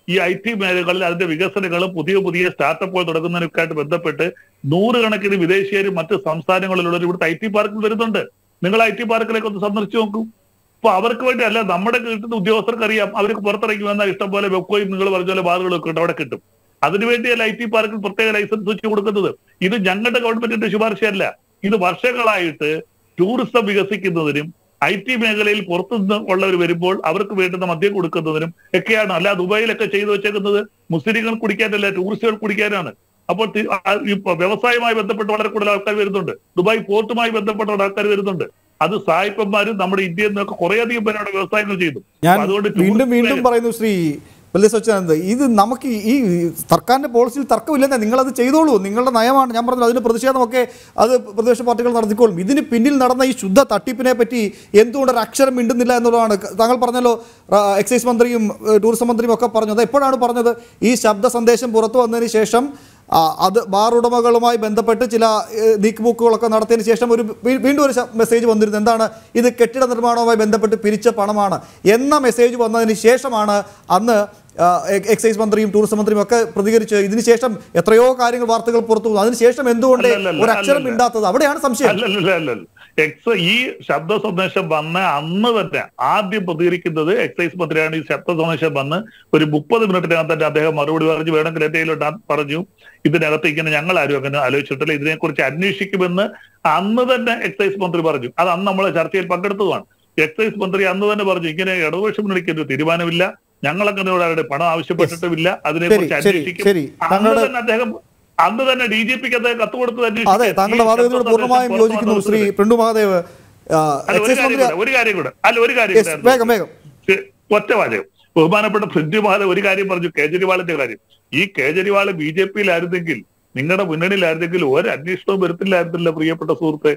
C: ഈ ഐ ടി മേഖലകളിൽ അതിന്റെ വികസനങ്ങളും പുതിയ പുതിയ സ്റ്റാർട്ടപ്പുകൾ തുടങ്ങുന്നതിനൊക്കെ ആയിട്ട് ബന്ധപ്പെട്ട് നൂറുകണക്കിന് വിദേശീയരും മറ്റ് സംസ്ഥാനങ്ങളിലുള്ളവർ ഇവിടുത്തെ ഐ ടി പാർക്കിൽ വരുന്നുണ്ട് നിങ്ങൾ ഐ ടി പാർക്കിലേക്ക് ഒന്ന് സന്ദർശിച്ചു നോക്കൂ അപ്പൊ അവർക്ക് വേണ്ടി അല്ല നമ്മുടെ കിട്ടുന്ന ഉദ്യോഗസ്ഥർക്ക് അറിയാം അവർക്ക് പുറത്തിറങ്ങി വന്നാൽ ഇഷ്ടം പോലെ വെബ്കോയും നിങ്ങൾ പറഞ്ഞ പോലെ ബാറുകളൊക്കെ ഉണ്ട് അവിടെ കിട്ടും അതിനുവേണ്ടിയല്ല ഐ ടി പാർക്കിൽ പ്രത്യേക ലൈസൻസ് വെച്ച് കൊടുക്കുന്നത് ഇത് ഞങ്ങളുടെ ഗവൺമെന്റിന്റെ ശുപാർശയല്ല ഇത് വർഷങ്ങളായിട്ട് ടൂറിസം വികസിക്കുന്നതിനും ഐ ടി മേഖലയിൽ പുറത്തുനിന്ന് ഉള്ളവർ വരുമ്പോൾ അവർക്ക് വേണ്ടുന്ന മദ്യം കൊടുക്കുന്നതിനും ഒക്കെയാണ് അല്ല ദുബായിലൊക്കെ ചെയ്തു വെച്ചേക്കുന്നത് മുസ്ലിങ്ങൾ കുടിക്കാനല്ല ടൂറിസ്റ്റുകൾ കുടിക്കാനാണ് അപ്പോൾ തി- ആ ഈ വ്യവസായവുമായി ബന്ധപ്പെട്ട് വളരെ കൂടുതൽ ആൾക്കാർ വരുന്നുണ്ട് ദുബായ് പോർട്ടുമായി ബന്ധപ്പെട്ട ആൾക്കാർ വരുന്നുണ്ട് അത് സായിപ്പന്മാരും നമ്മുടെ ഇന്ത്യയിൽ നിന്നൊക്കെ കുറേയധികം പേര് അവിടെ വ്യവസായങ്ങൾ ചെയ്തു
A: ഞാൻ
C: അപ്പൊ അതുകൊണ്ട്
A: വീണ്ടും
C: ടൂറിസ്റ്റ്
A: വീണ്ടും പറയുന്നു ശ്രീ വെള്ളി സച്ചിദാനന്ദ് ഇത് നമുക്ക് ഈ സർക്കാരിന്റെ പോളിസിയിൽ തർക്കമില്ലെന്നേ നിങ്ങളത് ചെയ്തോളൂ നിങ്ങളുടെ നയമാണ് ഞാൻ പറഞ്ഞു അതിന് പ്രതിഷേധമൊക്കെ അത് പ്രതിപക്ഷ പാർട്ടികൾ നടത്തിക്കോളും ഇതിന് പിന്നിൽ നടന്ന ഈ ശുദ്ധ തട്ടിപ്പിനെ പറ്റി എന്തുകൊണ്ട് ഒരു അക്ഷരം മിണ്ടുന്നില്ല എന്നുള്ളതാണ് താങ്കൾ പറഞ്ഞല്ലോ ആ, എക്സൈസ് മന്ത്രിയും ഏ, ടൂറിസം മന്ത്രിയും ഒക്കെ പറഞ്ഞത് എപ്പോഴാണ് പറഞ്ഞത് ഈ ശബ്ദ സന്ദേശം പുറത്തു വന്നതിന് ശേഷം ആ, അത് ബാർ ഉടമകളുമായി ബന്ധപ്പെട്ട് ചില ഏ, നീക്കുപോക്കുകളൊക്കെ നടത്തിയതിന് ശേഷം ഒരു വീ- വീണ്ടും ഒരു ശ- മെസ്സേജ് വന്നിരുന്നു എന്താണ് ഇത് കെട്ടിട നിർമ്മാണവുമായി ബന്ധപ്പെട്ട് പിരിച്ച പണമാണ് എന്ന മെസ്സേജ് വന്നതിന് ശേഷമാണ് അന്ന് ആ, എ- എക്സൈസ് മന്ത്രിയും ടൂറിസം മന്ത്രിയും ഒക്കെ പ്രതികരിച്ച് ഇതിന് ശേഷം എത്രയോ കാര്യങ്ങൾ വാർത്തകൾ പുറത്തു വന്നു അതിനുശേഷം എന്തുകൊണ്ട്
C: അല്ലല്ലല്ല,
A: ഒരു അക്ഷരം
C: അല്ലല്ല.
A: മിണ്ടാത്തത് അവിടെയാണ് സംശയം
C: അല്ലല്ല അല്ലല്ല എക്സ് ഈ ശബ്ദ സന്ദേശം വന്ന അന്ന് തന്നെ ആദ്യം പ്രതികരിക്കുന്നത് എക്സൈസ് മന്ത്രിയാണ് ഈ ശബ്ദ സന്ദേശം വന്ന് ഒരു മുപ്പത് മിനിറ്റിനകത്ത് തന്നെ അദ്ദേഹം മറുപടി പറഞ്ഞു വേണമെങ്കിൽ എന്തെങ്കിലും ഇടാൻ പറഞ്ഞു ഇതിനകത്ത് ഇങ്ങനെ ഞങ്ങൾ ആരും അങ്ങനെ ആലോചിച്ചിട്ടില്ല ഇതിനെക്കുറിച്ച് അന്വേഷിക്കുമെന്ന് അന്ന് തന്നെ എക്സൈസ് മന്ത്രി പറഞ്ഞു അത് അന്ന് നമ്മൾ ചർച്ചയിൽ പങ്കെടുത്തതുമാണ് എക്സൈസ് മന്ത്രി അന്ന് തന്നെ പറഞ്ഞു ഇങ്ങനെ ഇടതുപക്ഷ മുന്നണിക്ക് ഒരു തീരുമാനമില്ല ഞങ്ങൾ അങ്ങനെ ഒരാളുടെ പണം ആവശ്യപ്പെട്ടിട്ടുമില്ല അതിനെക്കുറിച്ച്
A: ശരി,
C: അന്വേഷിക്കും
A: ശരി.
C: അന്ന്
A: താങ്കളുടെ-
C: തന്നെ അദ്ദേഹം അന്ന് തന്നെ ഡി ജി പിക്ക് അദ്ദേഹം കത്ത് കൊടുത്തത്
A: അതെ
C: അന്വേഷിക്കാൻ.
A: താങ്കളുടെ
C: ഈ
A: വാദഗതിയോട്
C: ശബ്ദ
A: പൂർണ്ണമായും
C: സന്ദേശം
A: യോജിക്കുന്നു
C: പുറത്തു
A: ശ്രീ
C: വന്നത്
A: പ്രിണ്ടു മഹാദേവ് ആ,
C: അല്ല ഒരു
A: എക്സൈസ്
C: കാര്യം
A: മന്ത്രി
C: കൂടെ ഒരു കാര്യം കൂടെ അല്ല ഒരു കാര്യം
A: Yes,
C: കൂടെ
A: വേഗം വേഗം
C: ശ്ശെ, ഒറ്റ വാചകം ബഹുമാനപ്പെട്ട ഫ്രിഡ്ജിമാല ഒരു കാര്യം പറഞ്ഞു കേജ്രിവാളിന്റെ കാര്യം ഈ കേജ്രിവാൾ ബി ജെ പിയിലായിരുന്നെങ്കിൽ നിങ്ങളുടെ മുന്നണിയിലായിരുന്നെങ്കിൽ ഒരു അന്വേഷണവും വരത്തില്ലായിരുന്നില്ല പ്രിയപ്പെട്ട സുഹൃത്തെ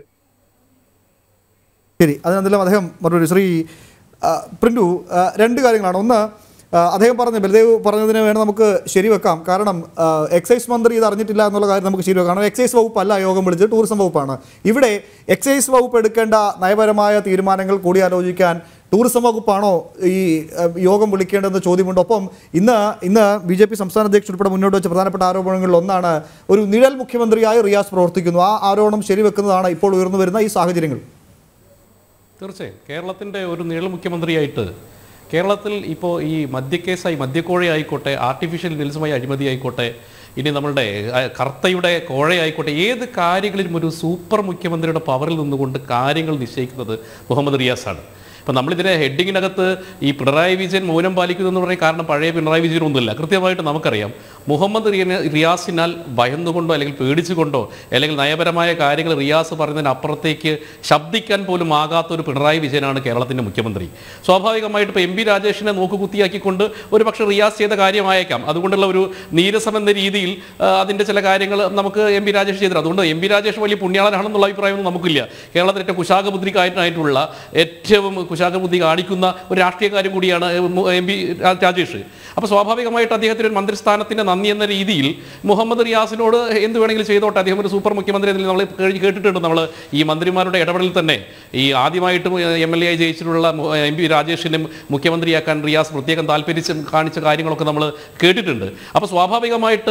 A: ശരി അതിനെന്തെല്ലാം അദ്ദേഹം മറുപടി ശ്രീ ആ, പ്രിന്റു ആ, രണ്ട് കാര്യങ്ങളാണ് ഒന്ന് ആ, അദ്ദേഹം പറഞ്ഞു ബലദേവ് പറഞ്ഞതിന് വേണം നമുക്ക് ശരിവെക്കാം കാരണം ആ, എക്സൈസ് മന്ത്രി ഇത് അറിഞ്ഞിട്ടില്ല എന്നുള്ള കാര്യം നമുക്ക് ശരിവെക്കാം കാരണം എക്സൈസ് വകുപ്പല്ല യോഗം വിളിച്ചത് ടൂറിസം വകുപ്പാണ് ഇവിടെ എക്സൈസ് വകുപ്പ് എടുക്കേണ്ട നയപരമായ തീരുമാനങ്ങൾ കൂടിയാലോചിക്കാൻ ടൂറിസം വകുപ്പാണോ ഈ ആ, യോഗം വിളിക്കേണ്ടതെന്ന് ചോദ്യമുണ്ട് ഒപ്പം ഇന്ന് ഇന്ന് ബി ജെ പി സംസ്ഥാന അധ്യക്ഷൻ ഉൾപ്പെടെ മുന്നോട്ട് വെച്ച പ്രധാനപ്പെട്ട ആരോപണങ്ങളിൽ ഒന്നാണ് ഒരു നിഴൽ മുഖ്യമന്ത്രിയായി റിയാസ് പ്രവർത്തിക്കുന്നു ആ ആരോപണം ശരിവെക്കുന്നതാണ് ഇപ്പോൾ ഉയർന്നു വരുന്ന ഈ സാഹചര്യങ്ങൾ
D: തീർച്ചയായും കേരളത്തിൻ്റെ ഒരു നിഴൽ മുഖ്യമന്ത്രിയായിട്ട് കേരളത്തിൽ ഇപ്പോൾ ഈ മദ്യക്കേസായി മദ്യക്കോഴ ആയിക്കോട്ടെ ആർട്ടിഫിഷ്യൽ നെൽസുമായി അഴിമതി ആയിക്കോട്ടെ ഇനി നമ്മളുടെ ആ, കർത്തയുടെ കോഴയായിക്കോട്ടെ ഏത് കാര്യങ്ങളിലും ഒരു സൂപ്പർ മുഖ്യമന്ത്രിയുടെ പവറിൽ നിന്നുകൊണ്ട് കാര്യങ്ങൾ നിശ്ചയിക്കുന്നത് മുഹമ്മദ് റിയാസാണ് ഇപ്പം നമ്മളിതിനെ ഹെഡിങ്ങിനകത്ത് ഈ പിണറായി വിജയൻ മൗനം പാലിക്കുന്നു എന്ന് പറയുന്ന കാരണം പഴയ പിണറായി വിജയൻ ഒന്നുമില്ല കൃത്യമായിട്ട് നമുക്കറിയാം മുഹമ്മദ് റിയ- റിയാസിനാൽ ഭയന്നുകൊണ്ടോ അല്ലെങ്കിൽ പേടിച്ചുകൊണ്ടോ അല്ലെങ്കിൽ നയപരമായ കാര്യങ്ങൾ റിയാസ് പറയുന്നതിനപ്പുറത്തേക്ക് ശബ്ദിക്കാൻ പോലും ആകാത്ത ഒരു പിണറായി വിജയനാണ് കേരളത്തിൻ്റെ മുഖ്യമന്ത്രി സ്വാഭാവികമായിട്ട് ഇപ്പോൾ എം പി രാജേഷിനെ നോക്കുകുത്തിയാക്കിക്കൊണ്ട് ഒരു പക്ഷേ റിയാസ് ചെയ്ത കാര്യമായേക്കാം അതുകൊണ്ടുള്ള ഒരു നീരസം എന്ന രീതിയിൽ ആ, അതിൻ്റെ ചില കാര്യങ്ങൾ നമുക്ക് എം പി രാജേഷ് ചെയ്തിട്ടുണ്ട് അതുകൊണ്ട് എം പി രാജേഷ് വലിയ പുണ്യാളനാണെന്നുള്ള അഭിപ്രായമൊന്നും നമുക്കില്ല കേരളത്തിൽ ഏറ്റവും കുശാകബുദ്ധിക്കാരനായിട്ടുള്ള ഏറ്റവും കുശാകബുദ്ധി കാണിക്കുന്ന ഒരു രാഷ്ട്രീയക്കാരും കൂടിയാണ് എം പി രാജേഷ് അപ്പോൾ സ്വാഭാവികമായിട്ട് അദ്ദേഹത്തിന് ഒരു മന്ത്രിസ്ഥാനത്തിൻ്റെ നന്ദി എന്ന രീതിയിൽ മുഹമ്മദ് റിയാസിനോട് എന്ത് വേണമെങ്കിലും ചെയ്തോട്ടെ അദ്ദേഹം ഒരു സൂപ്പർ മുഖ്യമന്ത്രി എന്നതിൽ നമ്മൾ കഴിഞ്ഞ് കേട്ടിട്ടുണ്ട് നമ്മൾ ഈ മന്ത്രിമാരുടെ ഇടപെടലിൽ തന്നെ ഈ ആദ്യമായിട്ടും എം എൽ എ ആയി ജയിച്ചിട്ടുള്ള എം പി രാജേഷിനും മുഖ്യമന്ത്രിയാക്കാൻ റിയാസ് പ്രത്യേകം താല്പര്യം കാണിച്ച കാര്യങ്ങളൊക്കെ നമ്മൾ കേട്ടിട്ടുണ്ട് അപ്പോൾ സ്വാഭാവികമായിട്ട്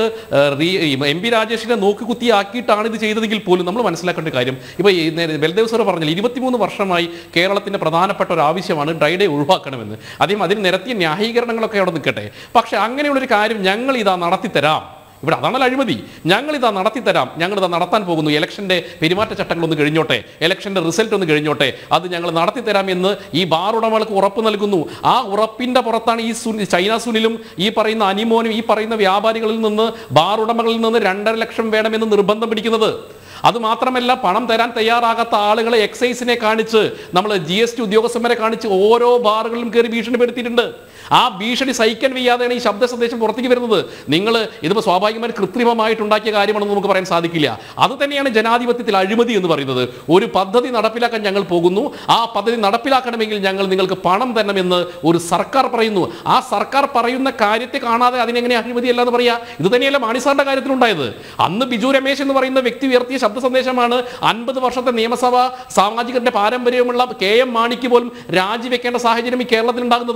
D: എം പി രാജേഷിനെ നോക്കുകുത്തിയാക്കിയിട്ടാണ് ഇത് ചെയ്തതെങ്കിൽ പോലും നമ്മൾ മനസ്സിലാക്കേണ്ട കാര്യം ഇപ്പോൾ ഈ നേരെ ബൽദേവ് സാർ പറഞ്ഞില്ല ഇരുപത്തിമൂന്ന് വർഷമായി കേരളത്തിൻ്റെ പ്രധാനപ്പെട്ട ഒരു ആവശ്യമാണ് ഡ്രൈ ഡേ ഒഴിവാക്കണമെന്ന് ആദ്യം അതിന് നിരത്തിയ ന്യായീകരണങ്ങളൊക്കെ അവിടെ നിൽക്കട്ടെ പക്ഷേ അങ്ങനെയുള്ളൊരു കാര്യം ഞങ്ങൾ ഇതാ നടത്തിത്തരാം ഇവിടെ അതാണല്ലോ അഴിമതി ഞങ്ങളിതാ നടത്തിത്തരാം ഞങ്ങളിതാ നടത്താൻ പോകുന്നു ഇലക്ഷൻ്റെ പെരുമാറ്റച്ചട്ടങ്ങളൊന്ന് കഴിഞ്ഞോട്ടെ ഇലക്ഷൻ്റെ റിസൾട്ട് ഒന്ന് കഴിഞ്ഞോട്ടെ അത് ഞങ്ങൾ നടത്തിത്തരാം എന്ന് ഈ ബാർ ഉടമകൾക്ക് ഉറപ്പ് നൽകുന്നു ആ ഉറപ്പിൻ്റെ പുറത്താണ് ഈ സുനി ചൈന സുനിലും ഈ പറയുന്ന അനിമോനും ഈ പറയുന്ന വ്യാപാരികളിൽ നിന്ന് ബാർ ഉടമകളിൽ നിന്ന് രണ്ടര ലക്ഷം വേണമെന്ന് നിർബന്ധം പിടിക്കുന്നത് അത് മാത്രമല്ല പണം തരാൻ തയ്യാറാകാത്ത ആളുകളെ എക്സൈസിനെ കാണിച്ച് നമ്മൾ ജി എസ് ടി ഉദ്യോഗസ്ഥന്മാരെ കാണിച്ച് ഓരോ ബാറുകളിലും കയറി ഭീഷണിപ്പെടുത്തിയിട്ടുണ്ട് ആ ഭീഷണി സഹിക്കാൻ വയ്യാതെയാണ് ഈ ശബ്ദ സന്ദേശം പുറത്തേക്ക് വരുന്നത് നിങ്ങൾ ഇതിപ്പോൾ സ്വാഭാവികമായി കൃത്രിമമായിട്ടുണ്ടാക്കിയ കാര്യമാണെന്ന് നമുക്ക് പറയാൻ സാധിക്കില്ല അത് തന്നെയാണ് ജനാധിപത്യത്തിൽ അഴിമതി എന്ന് പറയുന്നത് ഒരു പദ്ധതി നടപ്പിലാക്കാൻ ഞങ്ങൾ പോകുന്നു ആ പദ്ധതി നടപ്പിലാക്കണമെങ്കിൽ ഞങ്ങൾ നിങ്ങൾക്ക് പണം തരണമെന്ന് ഒരു സർക്കാർ പറയുന്നു ആ സർക്കാർ പറയുന്ന കാര്യത്തെ കാണാതെ അതിനെങ്ങനെ അഴിമതിയല്ല എന്ന് പറയാ ഇത് തന്നെയല്ല മാണിസാറിന്റെ കാര്യത്തിലുണ്ടായത് അന്ന് ബിജു രമേശ് എന്ന് പറയുന്ന വ്യക്തി ഉയർത്തിയ ശബ്ദ സന്ദേശമാണ് അൻപത് വർഷത്തെ നിയമസഭ സാമാജികരുടെ പാരമ്പര്യമുള്ള കെ എം മാണിക്ക് പോലും രാജിവെക്കേണ്ട സാഹചര്യം ഈ കേരളത്തിൽ ഉണ്ടാകുന്നത്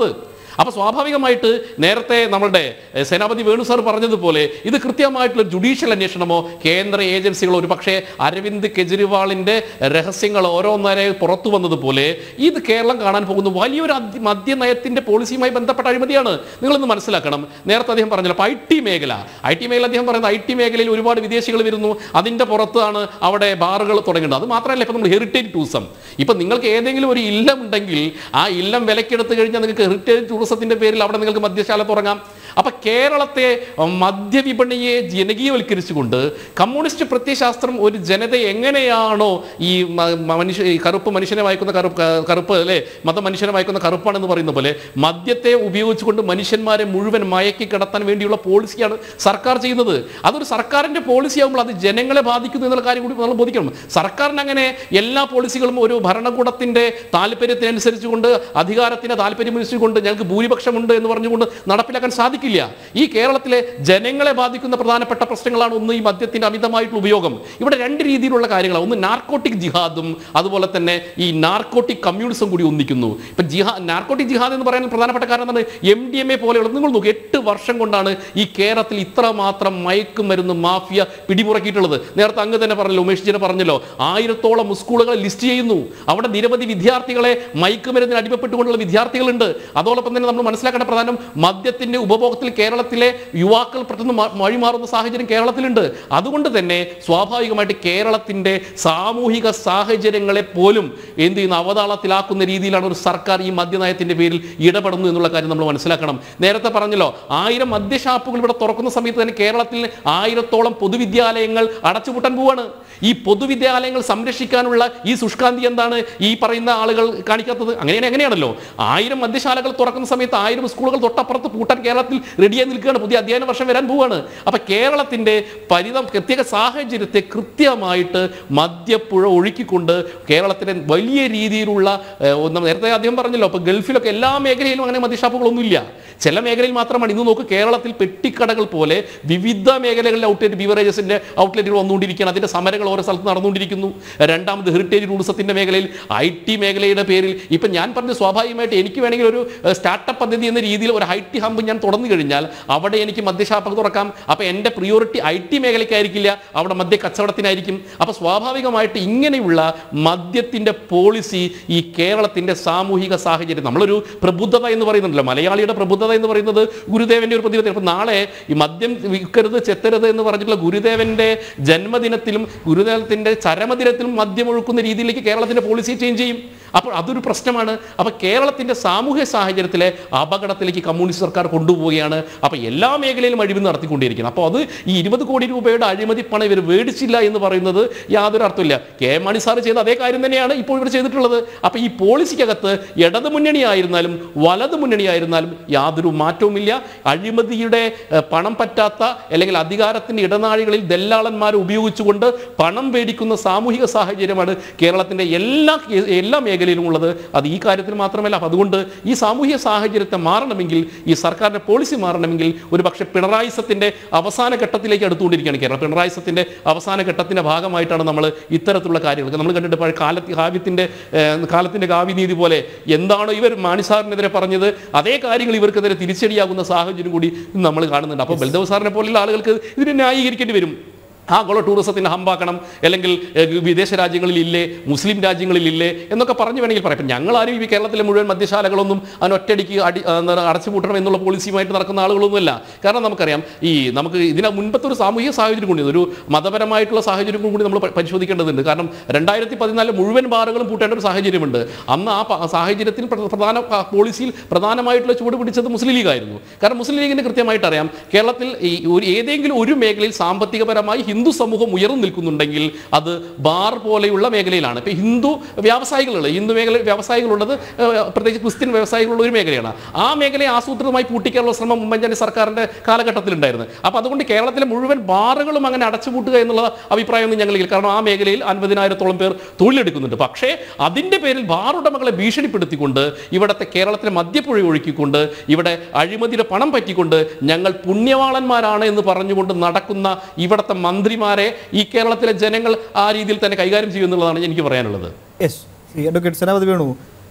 D: അപ്പോൾ സ്വാഭാവികമായിട്ട് നേരത്തെ നമ്മളുടെ എഹ്, സേനാപതി വേണു സാർ പറഞ്ഞതുപോലെ ഇത് കൃത്യമായിട്ടുള്ള ജുഡീഷ്യൽ അന്വേഷണമോ കേന്ദ്ര ഏജൻസികളോ ഒരു പക്ഷേ അരവിന്ദ് കെജ്രിവാളിന്റെ രഹസ്യങ്ങൾ ഓരോന്നരെ പുറത്തു വന്നതുപോലെ ഇത് കേരളം കാണാൻ പോകുന്ന വലിയൊരു അധി- മദ്യനയത്തിന്റെ പോളിസിയുമായി ബന്ധപ്പെട്ട അഴിമതിയാണ് നിങ്ങളൊന്ന് മനസ്സിലാക്കണം നേരത്തെ അദ്ദേഹം പറഞ്ഞല്ലോ അപ്പോൾ ഐ ടി മേഖല ഐ ടി മേഖല അദ്ദേഹം പറയുന്നത് ഐ ടി മേഖലയിൽ ഒരുപാട് വിദേശികൾ വരുന്നു അതിന്റെ പുറത്താണ് അവിടെ ബാറുകൾ തുടങ്ങുന്നത് അത് മാത്രമല്ല ഇപ്പം നമ്മൾ ഹെറിറ്റേജ് ടൂറിസം ഇപ്പം നിങ്ങൾക്ക് ഏതെങ്കിലും ഒരു ഇല്ലം ഉണ്ടെങ്കിൽ ആ ഇല്ലം വിലക്കെടുത്ത് കഴിഞ്ഞാൽ നിങ്ങൾക്ക് ഹെറിറ്റേജ് ടൂറിസത്തിന്റെ പേരിൽ അവിടെ നിങ്ങൾക്ക് മദ്യശാല തുടങ്ങാം അപ്പൊ കേരളത്തെ മദ്യവിപണിയെ ജനകീയവൽക്കരിച്ചുകൊണ്ട് കമ്മ്യൂണിസ്റ്റ് പ്രത്യയശാസ്ത്രം ഒരു ജനത എങ്ങനെയാണോ ഈ മ- മ- മനുഷ്യ ഈ കറുപ്പ് മനുഷ്യനെ വായിക്കുന്ന കറുപ്പ് ക- കറുപ്പ് അല്ലെ മത മനുഷ്യനെ വായിക്കുന്ന കറുപ്പാണെന്ന് പറയുന്ന പോലെ മദ്യത്തെ ഉപയോഗിച്ചുകൊണ്ട് മനുഷ്യന്മാരെ മുഴുവൻ മയക്കി കിടത്താൻ വേണ്ടിയുള്ള പോളിസിയാണ് സർക്കാർ ചെയ്യുന്നത് അതൊരു സർക്കാരിന്റെ പോളിസി ആകുമ്പോൾ അത് ജനങ്ങളെ ബാധിക്കുന്നു എന്നുള്ള കാര്യം കൂടി നമ്മൾ ബോധിക്കണം സർക്കാരിന് അങ്ങനെ എല്ലാ പോളിസികളും ഒരു ഭരണകൂടത്തിന്റെ താല്പര്യത്തിനനുസരിച്ചുകൊണ്ട് അധികാരത്തിന്റെ താല്പര്യമനുസരിച്ചുകൊണ്ട് ഞങ്ങൾക്ക് ഭൂരിപക്ഷമുണ്ട് എന്ന് പറഞ്ഞുകൊണ്ട് നടപ്പിലാക്കാൻ സാധിക്കില്ല ഈ കേരളത്തിലെ ജനങ്ങളെ ബാധിക്കുന്ന പ്രധാനപ്പെട്ട പ്രശ്നങ്ങളാണ് ഒന്ന് ഈ മദ്യത്തിന്റെ അമിതമായിട്ടുള്ള ഉപയോഗം ഇവിടെ രണ്ട് രീതിയിലുള്ള കാര്യങ്ങളാണ് ഒന്ന് നാർക്കോട്ടിക് ജിഹാദും അതുപോലെ തന്നെ ഈ നാർക്കോട്ടിക് കമ്മ്യൂണിസം കൂടി ഒന്നിക്കുന്നു ഇപ്പൊ ജിഹാ നാർക്കോട്ടിക് ജിഹാദ് എന്ന് പറയാൻ പ്രധാനപ്പെട്ട കാരണം എന്താണ് എം ഡി എം എ പോലെയുള്ള നിങ്ങൾ നോക്കുക എട്ട് വർഷം കൊണ്ടാണ് ഈ കേരളത്തിൽ ഇത്രമാത്രം മയക്കുമരുന്ന് മാഫിയ പിടിമുറക്കിയിട്ടുള്ളത് നേരത്തെ അങ്ങ് തന്നെ പറഞ്ഞല്ലോ ഉമേഷ് ജിനെ പറഞ്ഞല്ലോ ആയിരത്തോളം സ്കൂളുകൾ ലിസ്റ്റ് ചെയ്യുന്നു അവിടെ നിരവധി വിദ്യാർത്ഥികളെ മയക്കുമരുന്നിന് അടിമപ്പെട്ടുകൊണ്ടുള്ള വിദ്യാർത്ഥികളുണ്ട് അതോടൊപ്പം തന്നെ നമ്മൾ മനസ്സിലാക്കേണ്ട പ്രധാനം മദ്യത്തിന്റെ ഉപഭോഗത്തിൽ കേരളത്തിലെ യുവാക്കൾ പെട്ടെന്ന് മ- വഴിമാറുന്ന സാഹചര്യം കേരളത്തിലുണ്ട് അതുകൊണ്ട് തന്നെ സ്വാഭാവികമായിട്ട് കേരളത്തിന്റെ സാമൂഹിക സാഹചര്യങ്ങളെ പോലും എന്ത് ചെയ്യുന്നു അവതാളത്തിലാക്കുന്ന രീതിയിലാണ് ഒരു സർക്കാർ ഈ മദ്യനയത്തിന്റെ പേരിൽ ഇടപെടുന്നു എന്നുള്ള കാര്യം നമ്മൾ മനസ്സിലാക്കണം നേരത്തെ പറഞ്ഞല്ലോ ആയിരം മദ്യഷാപ്പുകൾ ഇവിടെ തുറക്കുന്ന സമയത്ത് തന്നെ കേരളത്തിൽ ആയിരത്തോളം പൊതുവിദ്യാലയങ്ങൾ അടച്ചുപൂട്ടാൻ പോവാണ് ഈ പൊതുവിദ്യാലയങ്ങൾ സംരക്ഷിക്കാനുള്ള ഈ ശുഷ്കാന്തി എന്താണ് ഈ പറയുന്ന ആളുകൾ കാണിക്കാത്തത് അങ്ങനെയാണ് എങ്ങനെയാണല്ലോ ആയിരം മദ്യശാലകൾ തുറക്കുന്ന സമയത്ത് ആയിരം സ്കൂളുകൾ തൊട്ടപ്പുറത്ത് പൂട്ടാൻ കേരളത്തിൽ റെഡിയായി നിൽക്കുകയാണ് പുതിയ അധ്യയന വർഷം വരാൻ പോവാണ് അപ്പൊ കേരളത്തിന്റെ പരിതം പ്രത്യേക സാഹചര്യത്തെ കൃത്യമായിട്ട് മദ്യപ്പുഴ ഒഴുക്കിക്കൊണ്ട് കേരളത്തിലെ വലിയ രീതിയിലുള്ള ഏഹ്, ഒന്ന് നേരത്തെ അദ്ദേഹം പറഞ്ഞല്ലോ ഇപ്പൊ ഗൾഫിലൊക്കെ എല്ലാ മേഖലയിലും അങ്ങനെ മദ്യഷാപ്പുകളൊന്നുമില്ല ചില മേഖലയിൽ മാത്രമാണ് ഇന്ന് നോക്ക് കേരളത്തിൽ പെട്ടിക്കടകൾ പോലെ വിവിധ മേഖലകളിലെ ഔട്ട്ലെറ്റ് ബിവറേജസിന്റെ ഔട്ട്ലെറ്റുകൾ വന്നുകൊണ്ടിരിക്കുകയാണ് അതിന്റെ സമരങ്ങൾ ഓരോ സ്ഥലത്ത് നടന്നുകൊണ്ടിരിക്കുന്നു രണ്ടാമത് ഹെറിറ്റേജ് ടൂറിസത്തിന്റെ മേഖലയിൽ ഐ ടി മേഖലയുടെ പേരിൽ ഇപ്പം ഞാൻ പറഞ്ഞ സ്വാഭാവികമായിട്ട് എനിക്ക് വേണമെങ്കിൽ ഒരു സ്റ്റാർട്ടപ്പ് പദ്ധതി എന്ന രീതിയിൽ ഒരു ഐ ടി ഹമ്പ് ഞാൻ തുറന്നു കഴിഞ്ഞാൽ അവിടെ എനിക്ക് മദ്യഷാപ്പ് തുറക്കാം അപ്പോൾ എൻ്റെ പ്രിയോറിറ്റി ഐ ടി മേഖലയ്ക്കായിരിക്കില്ല അവിടെ മദ്യ കച്ചവടത്തിനായിരിക്കും അപ്പോൾ സ്വാഭാവികമായിട്ട് ഇങ്ങനെയുള്ള മദ്യത്തിൻ്റെ പോളിസി ഈ കേരളത്തിൻ്റെ സാമൂഹിക സാഹചര്യം നമ്മളൊരു പ്രബുദ്ധത എന്ന് പറയുന്നുണ്ടല്ലോ മലയാളിയുടെ പ്രബുദ്ധത എന്ന് പറയുന്നത് ഗുരുദേവൻ്റെ ഒരു പ്രതിബദ്ധത ഇപ്പം നാളെ ഈ മദ്യം വിൽക്കരുത് ചെത്തരുത് എന്ന് പറഞ്ഞിട്ടുള്ള ഗുരുദേവൻ്റെ ജന്മദിനത്തിലും ഗുരുദേവത്തിൻ്റെ ചരമദിനത്തിലും മദ്യം ഒഴുക്കുന്ന രീതിയിലേക്ക് കേരളത്തിൻ്റെ പോളിസി ചേഞ്ച് ചെയ്യും അപ്പോൾ അതൊരു പ്രശ്നമാണ് അപ്പോൾ കേരളത്തിൻ്റെ സാമൂഹ്യ സാഹചര്യത്തിലെ അപകടത്തിലേക്ക് കമ്മ്യൂണിസ്റ്റ് സർക്കാർ കൊണ്ടുപോവുകയാണ് അപ്പോൾ എല്ലാ മേഖലയിലും അഴിമതി നടത്തിക്കൊണ്ടിരിക്കുന്നത് അപ്പോൾ അത് ഈ ഇരുപത് കോടി രൂപയുടെ അഴിമതി പണം ഇവർ മേടിച്ചില്ല എന്ന് പറയുന്നത് യാതൊരു അർത്ഥമില്ല കെ എം മാണി സാർ ചെയ്ത അതേ കാര്യം തന്നെയാണ് ഇപ്പോൾ ഇവർ ചെയ്തിട്ടുള്ളത് അപ്പോൾ ഈ പോളിസിക്കകത്ത് ഇടത് മുന്നണിയായിരുന്നാലും വലത് മുന്നണിയായിരുന്നാലും യാതൊരു മാറ്റവുമില്ല അഴിമതിയുടെ ഏഹ്, പണം പറ്റാത്ത അല്ലെങ്കിൽ അധികാരത്തിൻ്റെ ഇടനാഴികളിൽ ദല്ലാളന്മാരെ ഉപയോഗിച്ചുകൊണ്ട് പണം മേടിക്കുന്ന സാമൂഹിക സാഹചര്യമാണ് കേരളത്തിൻ്റെ എല്ലാ കേ- എല്ലാ മേഖലയിലും ഉള്ളത് അത് ഈ കാര്യത്തിൽ മാത്രമല്ല അപ്പോൾ അതുകൊണ്ട് ഈ സാമൂഹിക സാഹചര്യത്തെ മാറണമെങ്കിൽ ഈ സർക്കാരിൻ്റെ പോളിസി മാറണമെങ്കിൽ ഒരു പക്ഷേ പിണറായിസത്തിൻ്റെ അവസാന ഘട്ടത്തിലേക്ക് അടുത്തുകൊണ്ടിരിക്കുകയാണ് കേരളം പിണറായിസത്തിൻ്റെ അവസാന ഘട്ടത്തിൻ്റെ ഭാഗമായിട്ടാണ് നമ്മൾ ഇത്തരത്തിലുള്ള കാര്യങ്ങൾ നമ്മൾ കണ്ടിട്ട് പഴയ കാലത്ത് കാവ്യത്തിൻ്റെ ഏഹ്, കാലത്തിൻ്റെ കാവ്യനീതി പോലെ എന്താണോ ഇവർ മാണിസാറിനെതിരെ പറഞ്ഞത് അതേ കാര്യങ്ങൾ ഇവർക്കെതിരെ തിരിച്ചടിയാകുന്ന സാഹചര്യം കൂടി നമ്മൾ കാണുന്നുണ്ട് അപ്പോൾ ബൽദേവ് സാറിനെ പോലെയുള്ള ആളുകൾക്ക് ഇതിനെ ന്യായീകരിക്കേണ്ടി വരും ആഗോള ടൂറിസത്തിന് ഹമ്പാക്കണം അല്ലെങ്കിൽ ഏഹ്, വിദേശ രാജ്യങ്ങളിൽ ഇല്ലേ മുസ്ലിം രാജ്യങ്ങളിൽ ഇല്ലേ എന്നൊക്കെ പറഞ്ഞു വേണമെങ്കിൽ പറയാം ഇപ്പം ഞങ്ങളാരും ഈ കേരളത്തിലെ മുഴുവൻ മദ്യശാലകളൊന്നും അതിന് ഒറ്റയടിക്ക് അടി ആ, എന്താണ് അടച്ചുപൂട്ടണം എന്നുള്ള പോളിസിയുമായിട്ട് നടക്കുന്ന ആളുകളൊന്നുമല്ല കാരണം നമുക്കറിയാം ഈ നമുക്ക് ഇതിന് മുൻപത്തെ ഒരു സാമൂഹിക സാഹചര്യം കൂടി ഒരു മതപരമായിട്ടുള്ള സാഹചര്യം കൂടി നമ്മൾ പ- പരിശോധിക്കേണ്ടതുണ്ട് കാരണം രണ്ടായിരത്തി പതിനാലിൽ മുഴുവൻ ബാറുകളും പൂട്ടേണ്ട ഒരു സാഹചര്യമുണ്ട് അന്ന് ആ പ- സാഹചര്യത്തിൽ പ്ര- പ്രധാന പ- പോളിസിയിൽ പ്രധാനമായിട്ടുള്ള ചൂട് പിടിച്ചത് മുസ്ലിം ലീഗായിരുന്നു കാരണം മുസ്ലിം ലീഗിന് കൃത്യമായിട്ട് അറിയാം കേരളത്തിൽ ഈ ഒരു ഏതെങ്കിലും ഒരു മേഖലയിൽ സാമ്പത്തികപരമായി ഹിന്ദു സമൂഹം ഉയർന്നു നിൽക്കുന്നുണ്ടെങ്കിൽ അത് ബാർ പോലെയുള്ള മേഖലയിലാണ് ഇപ്പം ഹിന്ദു വ്യവസായികളുള്ള ഹിന്ദു മേഖല വ്യവസായികളുള്ളത് ഏഹ്, പ്രത്യേകിച്ച് ക്രിസ്ത്യൻ വ്യവസായികളുള്ള ഒരു മേഖലയാണ് ആ മേഖലയെ ആസൂത്രിതമായി പൂട്ടിക്കാനുള്ള ശ്രമം ഉമ്മൻചാണ്ടി സർക്കാരിൻ്റെ കാലഘട്ടത്തിലുണ്ടായിരുന്നു അപ്പോൾ അതുകൊണ്ട് കേരളത്തിലെ മുഴുവൻ ബാറുകളും അങ്ങനെ അടച്ചുപൂട്ടുക എന്നുള്ള അഭിപ്രായമൊന്നും ഞങ്ങളില്ല കാരണം ആ മേഖലയിൽ അൻപതിനായിരത്തോളം പേർ തൊഴിലെടുക്കുന്നുണ്ട് പക്ഷേ അതിൻ്റെ പേരിൽ ബാർ ഉടമകളെ ഭീഷണിപ്പെടുത്തിക്കൊണ്ട് ഇവിടുത്തെ കേരളത്തിലെ മദ്യപ്പുഴ ഒഴുക്കിക്കൊണ്ട് ഇവിടെ അഴിമതിയുടെ പണം പറ്റിക്കൊണ്ട് ഞങ്ങൾ പുണ്യവാളന്മാരാണ് എന്ന് പറഞ്ഞുകൊണ്ട് നടക്കുന്ന ഇവിടുത്തെ മന്ത്രിമാരെ ഈ കേരളത്തിലെ ജനങ്ങൾ ആ രീതിയിൽ തന്നെ കൈകാര്യം ചെയ്യുമെന്നുള്ളതാണ് എനിക്ക് പറയാനുള്ളത്
A: യെസ് ശ്രീ അഡ്വക്കേറ്റ് സേനാപതി വേണു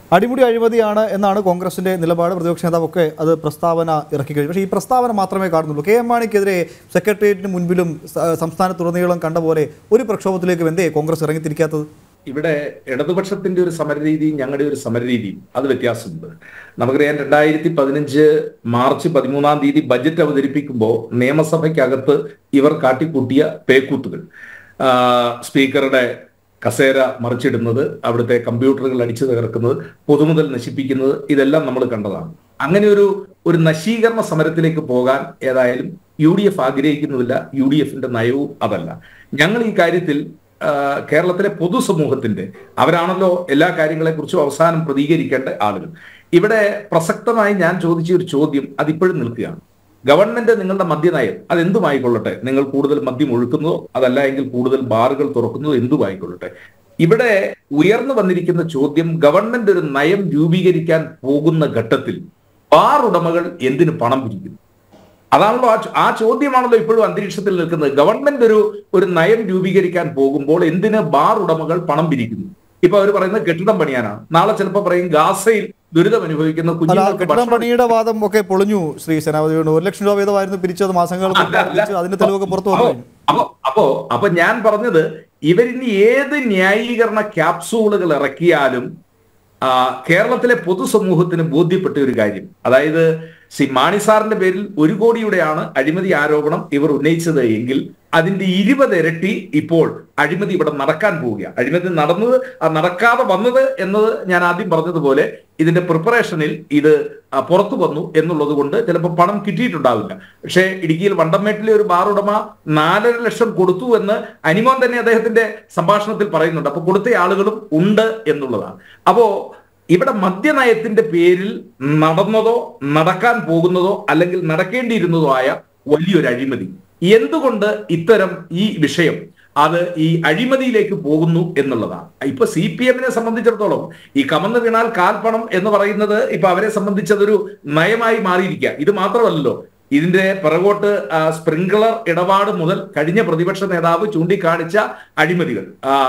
A: അടിമുടി അഴിമതിയാണ് എന്നാണ് കോൺഗ്രസിന്റെ നിലപാട് പ്രതിപക്ഷ നേതാവൊക്കെ അത് പ്രസ്താവന ഇറക്കി കഴിഞ്ഞു പക്ഷേ ഈ പ്രസ്താവന മാത്രമേ കാണുന്നുള്ളൂ കെ എം മാണിക്കെതിരെ സെക്രട്ടേറിയറ്റിന് മുൻപിലും സ- സംസ്ഥാനത്തുടനീളം കണ്ട പോലെ ഒരു പ്രക്ഷോഭത്തിലേക്കും എന്തേ കോൺഗ്രസ് ഇറങ്ങിത്തിരിക്കാത്തത്
B: ഇവിടെ ഇടതുപക്ഷത്തിന്റെ ഒരു സമരരീതിയും ഞങ്ങളുടെ ഒരു സമരരീതിയും അത് വ്യത്യാസമുണ്ട് നമുക്കറിയാം രണ്ടായിരത്തി പതിനഞ്ച് മാർച്ച് പതിമൂന്നാം തീയതി ബജറ്റ് അവതരിപ്പിക്കുമ്പോൾ നിയമസഭയ്ക്കകത്ത് ഇവർ കാട്ടിക്കൂട്ടിയ പേക്കൂത്തുകൾ ആ, സ്പീക്കറുടെ കസേര മറിച്ചിടുന്നത് അവിടുത്തെ കമ്പ്യൂട്ടറുകൾ അടിച്ചു തകർക്കുന്നത് പൊതുമുതൽ നശിപ്പിക്കുന്നത് ഇതെല്ലാം നമ്മൾ കണ്ടതാണ് അങ്ങനെ ഒരു ഒരു നശീകരണ സമരത്തിലേക്ക് പോകാൻ ഏതായാലും യു ഡി എഫ് ആഗ്രഹിക്കുന്നുമില്ല യു ഡി എഫിന്റെ നയവും അതല്ല ഞങ്ങൾ ഈ കാര്യത്തിൽ ആ, കേരളത്തിലെ പൊതുസമൂഹത്തിന്റെ അവരാണല്ലോ എല്ലാ കാര്യങ്ങളെക്കുറിച്ചും അവസാനം പ്രതികരിക്കേണ്ട ആളുകൾ ഇവിടെ പ്രസക്തമായി ഞാൻ ചോദിച്ച ഒരു ചോദ്യം അതിപ്പോഴും നിൽക്കുകയാണ് ഗവൺമെന്റ് നിങ്ങളുടെ മദ്യനയം അതെന്തുമായിക്കൊള്ളട്ടെ നിങ്ങൾ കൂടുതൽ മദ്യം ഒഴുക്കുന്നതോ അതല്ല എങ്കിൽ കൂടുതൽ ബാറുകൾ തുറക്കുന്നതോ എന്തുമായിക്കൊള്ളട്ടെ ഇവിടെ ഉയർന്നു വന്നിരിക്കുന്ന ചോദ്യം ഗവൺമെന്റ് ഒരു നയം രൂപീകരിക്കാൻ പോകുന്ന ഘട്ടത്തിൽ ബാർ ഉടമകൾ എന്തിന് പണം പിരിക്കുന്നു അതാണല്ലോ ആ ചോ- ആ ചോദ്യമാണല്ലോ ഇപ്പോഴും അന്തരീക്ഷത്തിൽ നിൽക്കുന്നത് ഗവൺമെന്റ് ഒരു ഒരു നയം രൂപീകരിക്കാൻ പോകുമ്പോൾ എന്തിന് ബാർ ഉടമകൾ പണം പിരിക്കുന്നു ഇപ്പൊ അവർ പറയുന്നത് കെട്ടിടം പണിയാനാണ് നാളെ ചിലപ്പോൾ പറയും ഗാസയിൽ ദുരിതം അനുഭവിക്കുന്ന
A: അല്ല ആ
B: കുഞ്ഞുങ്ങൾക്ക്
A: കെട്ടിടം
B: ഭക്ഷണം
A: പണിയുടെ വാദം ഒക്കെ പൊളിഞ്ഞു ശ്രീ സേനാപതി വേണു ഒരു ലക്ഷം രൂപ വീതമായിരുന്നു പിരിച്ചത് മാസങ്ങൾക്ക് മുമ്പ്
B: അല്ല, അല്ല.
A: പിരിച്ചത്. അതിന്റെ തെളിവൊക്കെ പുറത്തു വന്നു
B: അപ്പോ-
A: കഴിഞ്ഞു
B: അപ്പോ അപ്പോ അപ്പൊ ഞാൻ പറഞ്ഞത് ഇവരിനി ഏത് ന്യായീകരണ ക്യാപ്സൂളുകൾ ഇറക്കിയാലും ആ, കേരളത്തിലെ പൊതുസമൂഹത്തിന് ബോധ്യപ്പെട്ട ഒരു കാര്യം അതായത് സി മാണി സാറിന്റെ പേരിൽ ഒരു കോടിയുടെയാണ് അഴിമതി ആരോപണം ഇവർ ഉന്നയിച്ചത് എങ്കിൽ അതിന്റെ ഇരുപത് ഇരട്ടി ഇപ്പോൾ അഴിമതി ഇവിടെ നടക്കാൻ പോവുകയാണ് അഴിമതി നടന്നത് ആ നടക്കാതെ വന്നത് എന്നത് ഞാൻ ആദ്യം പറഞ്ഞതുപോലെ ഇതിന്റെ പ്രിപ്പറേഷനിൽ ഇത് ആ, പുറത്തു വന്നു എന്നുള്ളത് കൊണ്ട് ചിലപ്പോൾ പണം കിട്ടിയിട്ടുണ്ടാവില്ല പക്ഷേ ഇടുക്കിയിൽ വണ്ടമേട്ടിലെ ഒരു ബാർ ഉടമ നാലര ലക്ഷം കൊടുത്തു എന്ന് അനിമോൻ തന്നെ അദ്ദേഹത്തിന്റെ സംഭാഷണത്തിൽ പറയുന്നുണ്ട് അപ്പൊ കൊടുത്ത ആളുകളും ഉണ്ട് എന്നുള്ളതാണ് അപ്പോ ഇവിടെ മദ്യനയത്തിന്റെ പേരിൽ നടന്നതോ നടക്കാൻ പോകുന്നതോ അല്ലെങ്കിൽ നടക്കേണ്ടിയിരുന്നതോ ആയ വലിയൊരു അഴിമതി എന്തുകൊണ്ട് ഇത്തരം ഈ വിഷയം അത് ഈ അഴിമതിയിലേക്ക് പോകുന്നു എന്നുള്ളതാണ് ഇപ്പൊ സി പി എമ്മിനെ സംബന്ധിച്ചിടത്തോളം ഈ കമന്ന് വീണാൽ കാൽപ്പണം എന്ന് പറയുന്നത് ഇപ്പൊ അവരെ സംബന്ധിച്ചതൊരു നയമായി മാറിയിരിക്കുക ഇത് മാത്രമല്ലല്ലോ ഇതിന്റെ പിറകോട്ട് ആ, സ്പ്രിംഗ്ലർ ഇടപാട് മുതൽ കഴിഞ്ഞ പ്രതിപക്ഷ നേതാവ് ചൂണ്ടിക്കാണിച്ച അഴിമതികൾ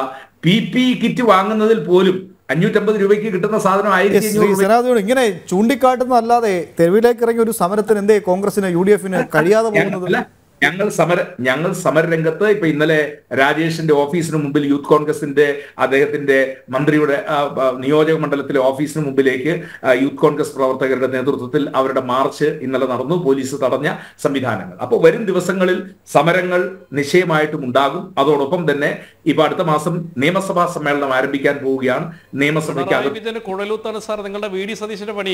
B: പി പി കിറ്റ് വാങ്ങുന്നതിൽ പോലും അഞ്ഞൂറ്റമ്പത് രൂപയ്ക്ക് കിട്ടുന്ന സാധനം ആയിരത്തി
A: ശ്രീ
B: അഞ്ഞൂറ് രൂപ
A: സേനാപതി വേണു ഇങ്ങനെ ചൂണ്ടിക്കാട്ടുന്നതല്ലാതെ തെരുവിലേക്ക് ഇറങ്ങിയ ഒരു സമരത്തിന് എന്തേ കോൺഗ്രസിന് യു ഡി എഫിന് കഴിയാതെ പോകുന്നത്
B: അല്ല ഞങ്ങൾ സമര ഞങ്ങൾ സമരരംഗത്ത് ഇപ്പൊ ഇന്നലെ രാജേഷിന്റെ ഓഫീസിന് മുമ്പിൽ യൂത്ത് കോൺഗ്രസിന്റെ അദ്ദേഹത്തിന്റെ മന്ത്രിയുടെ ആ, ആ, നിയോജക മണ്ഡലത്തിലെ ഓഫീസിന് മുമ്പിലേക്ക് ആ, യൂത്ത് കോൺഗ്രസ് പ്രവർത്തകരുടെ നേതൃത്വത്തിൽ അവരുടെ മാർച്ച് ഇന്നലെ നടന്നു പോലീസ് തടഞ്ഞ സംവിധാനങ്ങൾ അപ്പോൾ വരും ദിവസങ്ങളിൽ സമരങ്ങൾ നിശ്ചയമായിട്ടും ഉണ്ടാകും അതോടൊപ്പം തന്നെ ഇപ്പൊ അടുത്ത മാസം നിയമസഭാ സമ്മേളനം ആരംഭിക്കാൻ പോവുകയാണ് നിയമസഭയ്ക്ക്
D: പിണറായി
B: അകത്ത്
D: വിജയന് കുഴലൂത്താണ് സാർ നിങ്ങളുടെ വി ഡി സതീശന്റെ പണി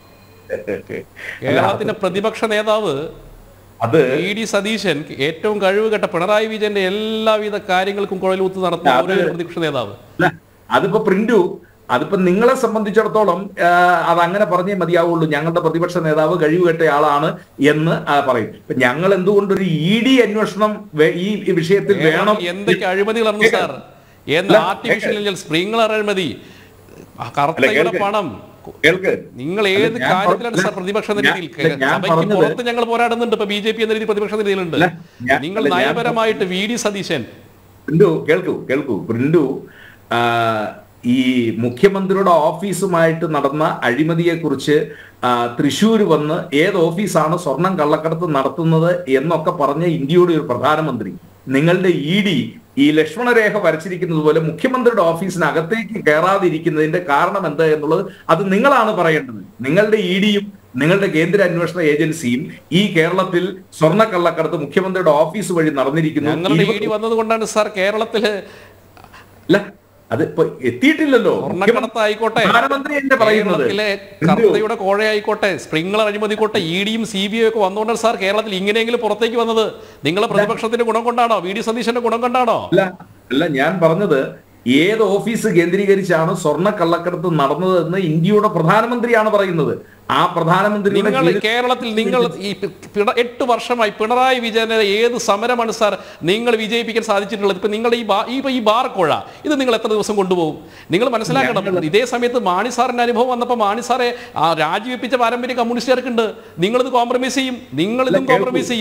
D: കേരളത്തിന്റെ പ്രതിപക്ഷ നേതാവ്
B: അത്
D: വി ഡി സതീശൻ ഏറ്റവും കഴിവ് കെട്ട പിണറായി വിജയന്റെ എല്ലാവിധ കാര്യങ്ങൾക്കും കുഴലൂത്ത് നടത്തുന്ന
B: അത്
D: ഒരേ ഒരു പ്രതിപക്ഷ നേതാവ്
B: അല്ല അതിപ്പോ പ്രിന്റു അതിപ്പോ നിങ്ങളെ സംബന്ധിച്ചിടത്തോളം ആ, അത് അങ്ങനെ പറഞ്ഞേ മതിയാവുള്ളൂ ഞങ്ങളുടെ പ്രതിപക്ഷ നേതാവ് കഴിവുകെട്ട ആളാണ് എന്ന് ആ, പറയും ഇപ്പൊ ഞങ്ങൾ എന്തുകൊണ്ട് ഒരു ഇ ഡി അന്വേഷണം വേ- ഈ വിഷയത്തിൽ വേണം
D: കേരളത്തിൽ എന്തൊക്കെ അഴിമതികൾ നടന്നു സാർ എന്ത്
B: അല്ല,
D: ആർട്ടിഫിഷ്യൽ സ്പ്രിംഗ്ലർ അഴിമതി ആ കറുത്തയുടെ
B: കേൾക്ക്.
D: പണം
B: കേൾക്ക്
D: നിങ്ങൾ
B: അല്ല,
D: ഏത്
B: ഞാൻ
D: കാര്യത്തിലാണ്
B: പറഞ്ഞ-
D: സാർ പ്രതിപക്ഷ എന്ന
B: ഞാൻ-
D: രീതിയിൽ
B: അല്ല, ഞാൻ
D: സഭയ്ക്ക്
B: പറഞ്ഞത്
D: പുറത്ത് ഞങ്ങൾ പോരാടുന്നുണ്ട് ഇപ്പൊ ബി ജെ പി എന്ന രീതി പ്രതിപക്ഷ നിലയിലുണ്ട്
B: അല്ല, ഞാൻ-
D: നിങ്ങൾ
B: അല്ല, ഞാൻ
D: നയപരമായിട്ട് വി ഡി സതീശൻ
B: പ്രിന്റു കേൾക്കൂ കേൾക്കൂ പ്രിന്റു ആ, ഈ മുഖ്യമന്ത്രിയുടെ ഓഫീസുമായിട്ട് നടന്ന അഴിമതിയെ കുറിച്ച് തൃശ്ശൂർ വന്ന് ഏത് ഓഫീസാണ് സ്വർണം കള്ളക്കടത്ത് നടത്തുന്നത് എന്നൊക്കെ പറഞ്ഞ ഇന്ത്യയുടെ ഒരു പ്രധാനമന്ത്രി നിങ്ങളുടെ ഇ ഡി ഈ ലക്ഷ്മണരേഖ വരച്ചിരിക്കുന്നത് പോലെ മുഖ്യമന്ത്രിയുടെ ഓഫീസിനകത്തേക്ക് കയറാതിരിക്കുന്നതിന്റെ കാരണം എന്താ എന്നുള്ളത് അത് നിങ്ങളാണ് പറയേണ്ടത് നിങ്ങളുടെ ഇ ഡിയും നിങ്ങളുടെ കേന്ദ്ര അന്വേഷണ ഏജൻസിയും ഈ കേരളത്തിൽ സ്വർണ്ണ കള്ളക്കടത്ത് മുഖ്യമന്ത്രിയുടെ ഓഫീസ് വഴി നടന്നിരിക്കുന്നു
D: ഞങ്ങളുടെ
B: ഇരുപത്
D: ഇ ഡി വന്നത് കൊണ്ടാണ് സാർ കേരളത്തില്
B: അല്ല അത് ഇപ്പൊ എത്തിയിട്ടില്ലല്ലോ
D: സ്വർണ്ണക്കടത്ത് ആയിക്കോട്ടെ
B: പ്രധാനമന്ത്രി എന്നെ പറയുന്നത്
D: കേരളത്തിലെ
B: എന്ത്?
D: കർത്തയുടെ കോഴയായിക്കോട്ടെ സ്പ്രിംഗ്ലർ അഴിമതിക്കോട്ടെ ഇ ഡിയും സി ബി ഐ ഒക്കെ വന്നുകൊണ്ടാണ് സാർ കേരളത്തിൽ ഇങ്ങനെയെങ്കിലും പുറത്തേക്ക് വന്നത് നിങ്ങളെ പ്രതിപക്ഷത്തിന്റെ ഗുണം കൊണ്ടാണോ വി ഡി സതീശന്റെ ഗുണം കൊണ്ടാണോ
B: അല്ല അല്ല ഞാൻ പറഞ്ഞത് ഏത് ഓഫീസ് കേന്ദ്രീകരിച്ചാണ് സ്വർണ്ണ കള്ളക്കടത്ത് നടന്നതെന്ന് ഇന്ത്യയുടെ പ്രധാനമന്ത്രിയാണ് പറയുന്നത് ആ പ്രധാനമന്ത്രിയുടെ
D: നിങ്ങൾ
B: കീഴിൽ-
D: കേരളത്തിൽ നിങ്ങൾ ഈ പി- പിണ- എട്ട് വർഷമായി പിണറായി വിജയനെ ഏത് സമരമാണ് സാർ നിങ്ങൾ വിജയിപ്പിക്കാൻ സാധിച്ചിട്ടുള്ളത് ഇപ്പൊ നിങ്ങൾ ഈ ബാ- ഈ ഈ ബാർ കോഴ ഇത് നിങ്ങൾ എത്ര ദിവസം കൊണ്ടുപോകും നിങ്ങൾ മനസ്സിലാക്കണം ഇതേ സമയത്ത് മാണി സാറിന്റെ അനുഭവം വന്നപ്പോൾ മാണി സാറെ ആ രാജിവെപ്പിച്ച പാരമ്പര്യം കമ്മ്യൂണിസ്റ്റുകാർക്കുണ്ട് നിങ്ങളിത് കോംപ്രമൈസ് ചെയ്യും നിങ്ങൾ ഇതും
B: കേൾക്കൂ.
D: കോംപ്രമൈസ് ചെയ്യും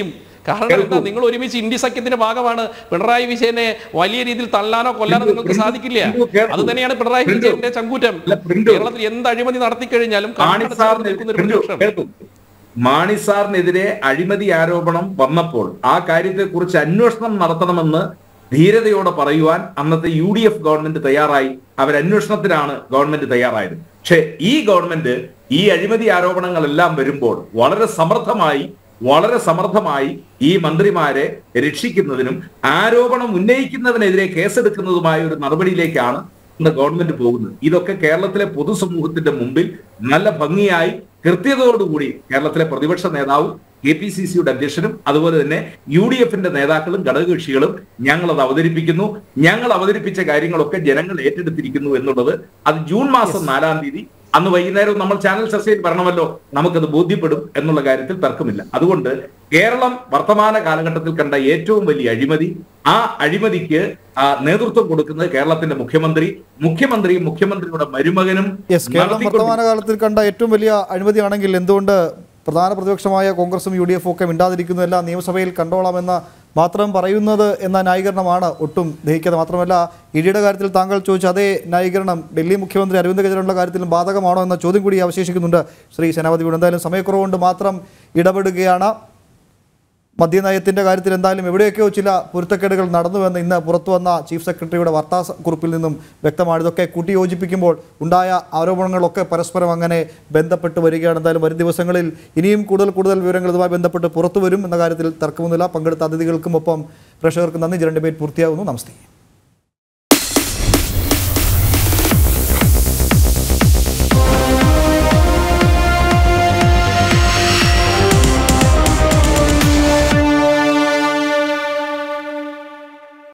D: കാരണം
B: കേൾക്കൂ.
D: എന്താ നിങ്ങൾ ഒരുമിച്ച് ഇന്ത്യ സഖ്യത്തിന്റെ ഭാഗമാണ് പിണറായി വിജയനെ വലിയ രീതിയിൽ തള്ളാനോ കൊല്ലാനോ
B: പ്രിന്റു,
D: നിങ്ങൾക്ക്
B: പ്രിന്റു,
D: സാധിക്കില്ല
B: പ്രിന്റു, കേൾക്കൂ.
D: അത് തന്നെയാണ് പിണറായി
B: പ്രിന്റു.
D: വിജയന്റെ ചങ്കൂറ്റം
B: അല്ല, പ്രിന്റു.
D: കേരളത്തിൽ എന്ത് അഴിമതി നടത്തി കഴിഞ്ഞാലും
B: മാണി സാറിന് പ്രിന്റു, കേൾക്കൂ. മാണി സാറിനെതിരെ അഴിമതി ആരോപണം വന്നപ്പോൾ ആ കാര്യത്തെക്കുറിച്ച് അന്വേഷണം നടത്തണമെന്ന് ധീരതയോടെ പറയുവാൻ അന്നത്തെ യു ഡി എഫ് ഗവൺമെന്റ് തയ്യാറായി അവർ അന്വേഷണത്തിനാണ് ഗവൺമെന്റ് തയ്യാറായത് പക്ഷേ ഈ ഗവൺമെന്റ് ഈ അഴിമതി ആരോപണങ്ങളെല്ലാം വരുമ്പോൾ വളരെ സമർത്ഥമായി വളരെ സമർത്ഥമായി ഈ മന്ത്രിമാരെ രക്ഷിക്കുന്നതിനും ആരോപണം ഉന്നയിക്കുന്നതിനെതിരെ കേസെടുക്കുന്നതുമായ ഒരു നടപടിയിലേക്കാണ് ഇന്ന് ഗവൺമെന്റ് പോകുന്നത് ഇതൊക്കെ കേരളത്തിലെ പൊതുസമൂഹത്തിന്റെ മുമ്പിൽ നല്ല ഭംഗിയായി കൃത്യതയോടുകൂടി കേരളത്തിലെ പ്രതിപക്ഷ നേതാവും കെ പി സി സിയുടെ അധ്യക്ഷനും അതുപോലെ തന്നെ യു ഡി എഫിന്റെ നേതാക്കളും ഘടകകക്ഷികളും ഞങ്ങൾ അത് അവതരിപ്പിക്കുന്നു ഞങ്ങൾ അവതരിപ്പിച്ച കാര്യങ്ങളൊക്കെ ജനങ്ങൾ ഏറ്റെടുത്തിരിക്കുന്നു എന്നുള്ളത് അത് ജൂൺ മാസം നാലാം തീയതി അന്ന് വൈകുന്നേരം നമ്മൾ ചാനൽ ചർച്ചയിൽ വരണമല്ലോ നമുക്കത് ബോധ്യപ്പെടും എന്നുള്ള കാര്യത്തിൽ തർക്കമില്ല അതുകൊണ്ട് കേരളം വർത്തമാന കാലഘട്ടത്തിൽ കണ്ട ഏറ്റവും വലിയ അഴിമതി ആ അഴിമതിക്ക് ആ, നേതൃത്വം കൊടുക്കുന്നത് കേരളത്തിന്റെ മുഖ്യമന്ത്രി മുഖ്യമന്ത്രിയും മുഖ്യമന്ത്രിയുടെ മരുമകനും
A: യെസ് കേരളം
B: നടത്തിക്കൊണ്ട്
A: വർത്തമാനകാലത്തിൽ കണ്ട ഏറ്റവും വലിയ അഴിമതിയാണെങ്കിൽ എന്തുകൊണ്ട് പ്രധാന പ്രതിപക്ഷമായ കോൺഗ്രസും യു ഡി എഫും ഒക്കെ മിണ്ടാതിരിക്കുന്നതല്ല നിയമസഭയിൽ കണ്ടോളാമെന്ന് മാത്രം പറയുന്നത് എന്ന ന്യായീകരണമാണ് ഒട്ടും ദഹിക്കാതെ മാത്രമല്ല ഇഡിയുടെ കാര്യത്തിൽ താങ്കൾ ചോദിച്ച അതേ ന്യായീകരണം ഡൽഹി മുഖ്യമന്ത്രി അരവിന്ദ് കെജ്രിവാളിന്റെ കാര്യത്തിലും ബാധകമാണോ എന്ന ചോദ്യം കൂടി അവശേഷിക്കുന്നുണ്ട് ശ്രീ സേനാപതിയോട് എന്തായാലും സമയക്കുറവുകൊണ്ട് മാത്രം ഇടപെടുകയാണ് മദ്യനയത്തിന്റെ കാര്യത്തിൽ എന്തായാലും എവിടെയൊക്കെയോ ചില പൊരുത്തക്കേടുകൾ നടന്നുവെന്ന് ഇന്ന് പുറത്തു വന്ന ചീഫ് സെക്രട്ടറിയുടെ വാർത്താ സ- കുറിപ്പിൽ നിന്നും വ്യക്തമാണ് ഇതൊക്കെ കൂട്ടിയോജിപ്പിക്കുമ്പോൾ ഉണ്ടായ ആരോപണങ്ങളൊക്കെ പരസ്പരം അങ്ങനെ ബന്ധപ്പെട്ട് വരികയാണ് എന്തായാലും വരും ദിവസങ്ങളിൽ ഇനിയും കൂടുതൽ കൂടുതൽ വിവരങ്ങൾ ഇതുമായി ബന്ധപ്പെട്ട് പുറത്തു വരും എന്ന കാര്യത്തിൽ തർക്കമൊന്നുമില്ല പങ്കെടുത്ത അതിഥികൾക്കും ഒപ്പം പ്രേക്ഷകർക്കും നന്ദി ജനറൽ ഡിബേറ്റ് പൂർത്തിയാകുന്നു നമസ്തേ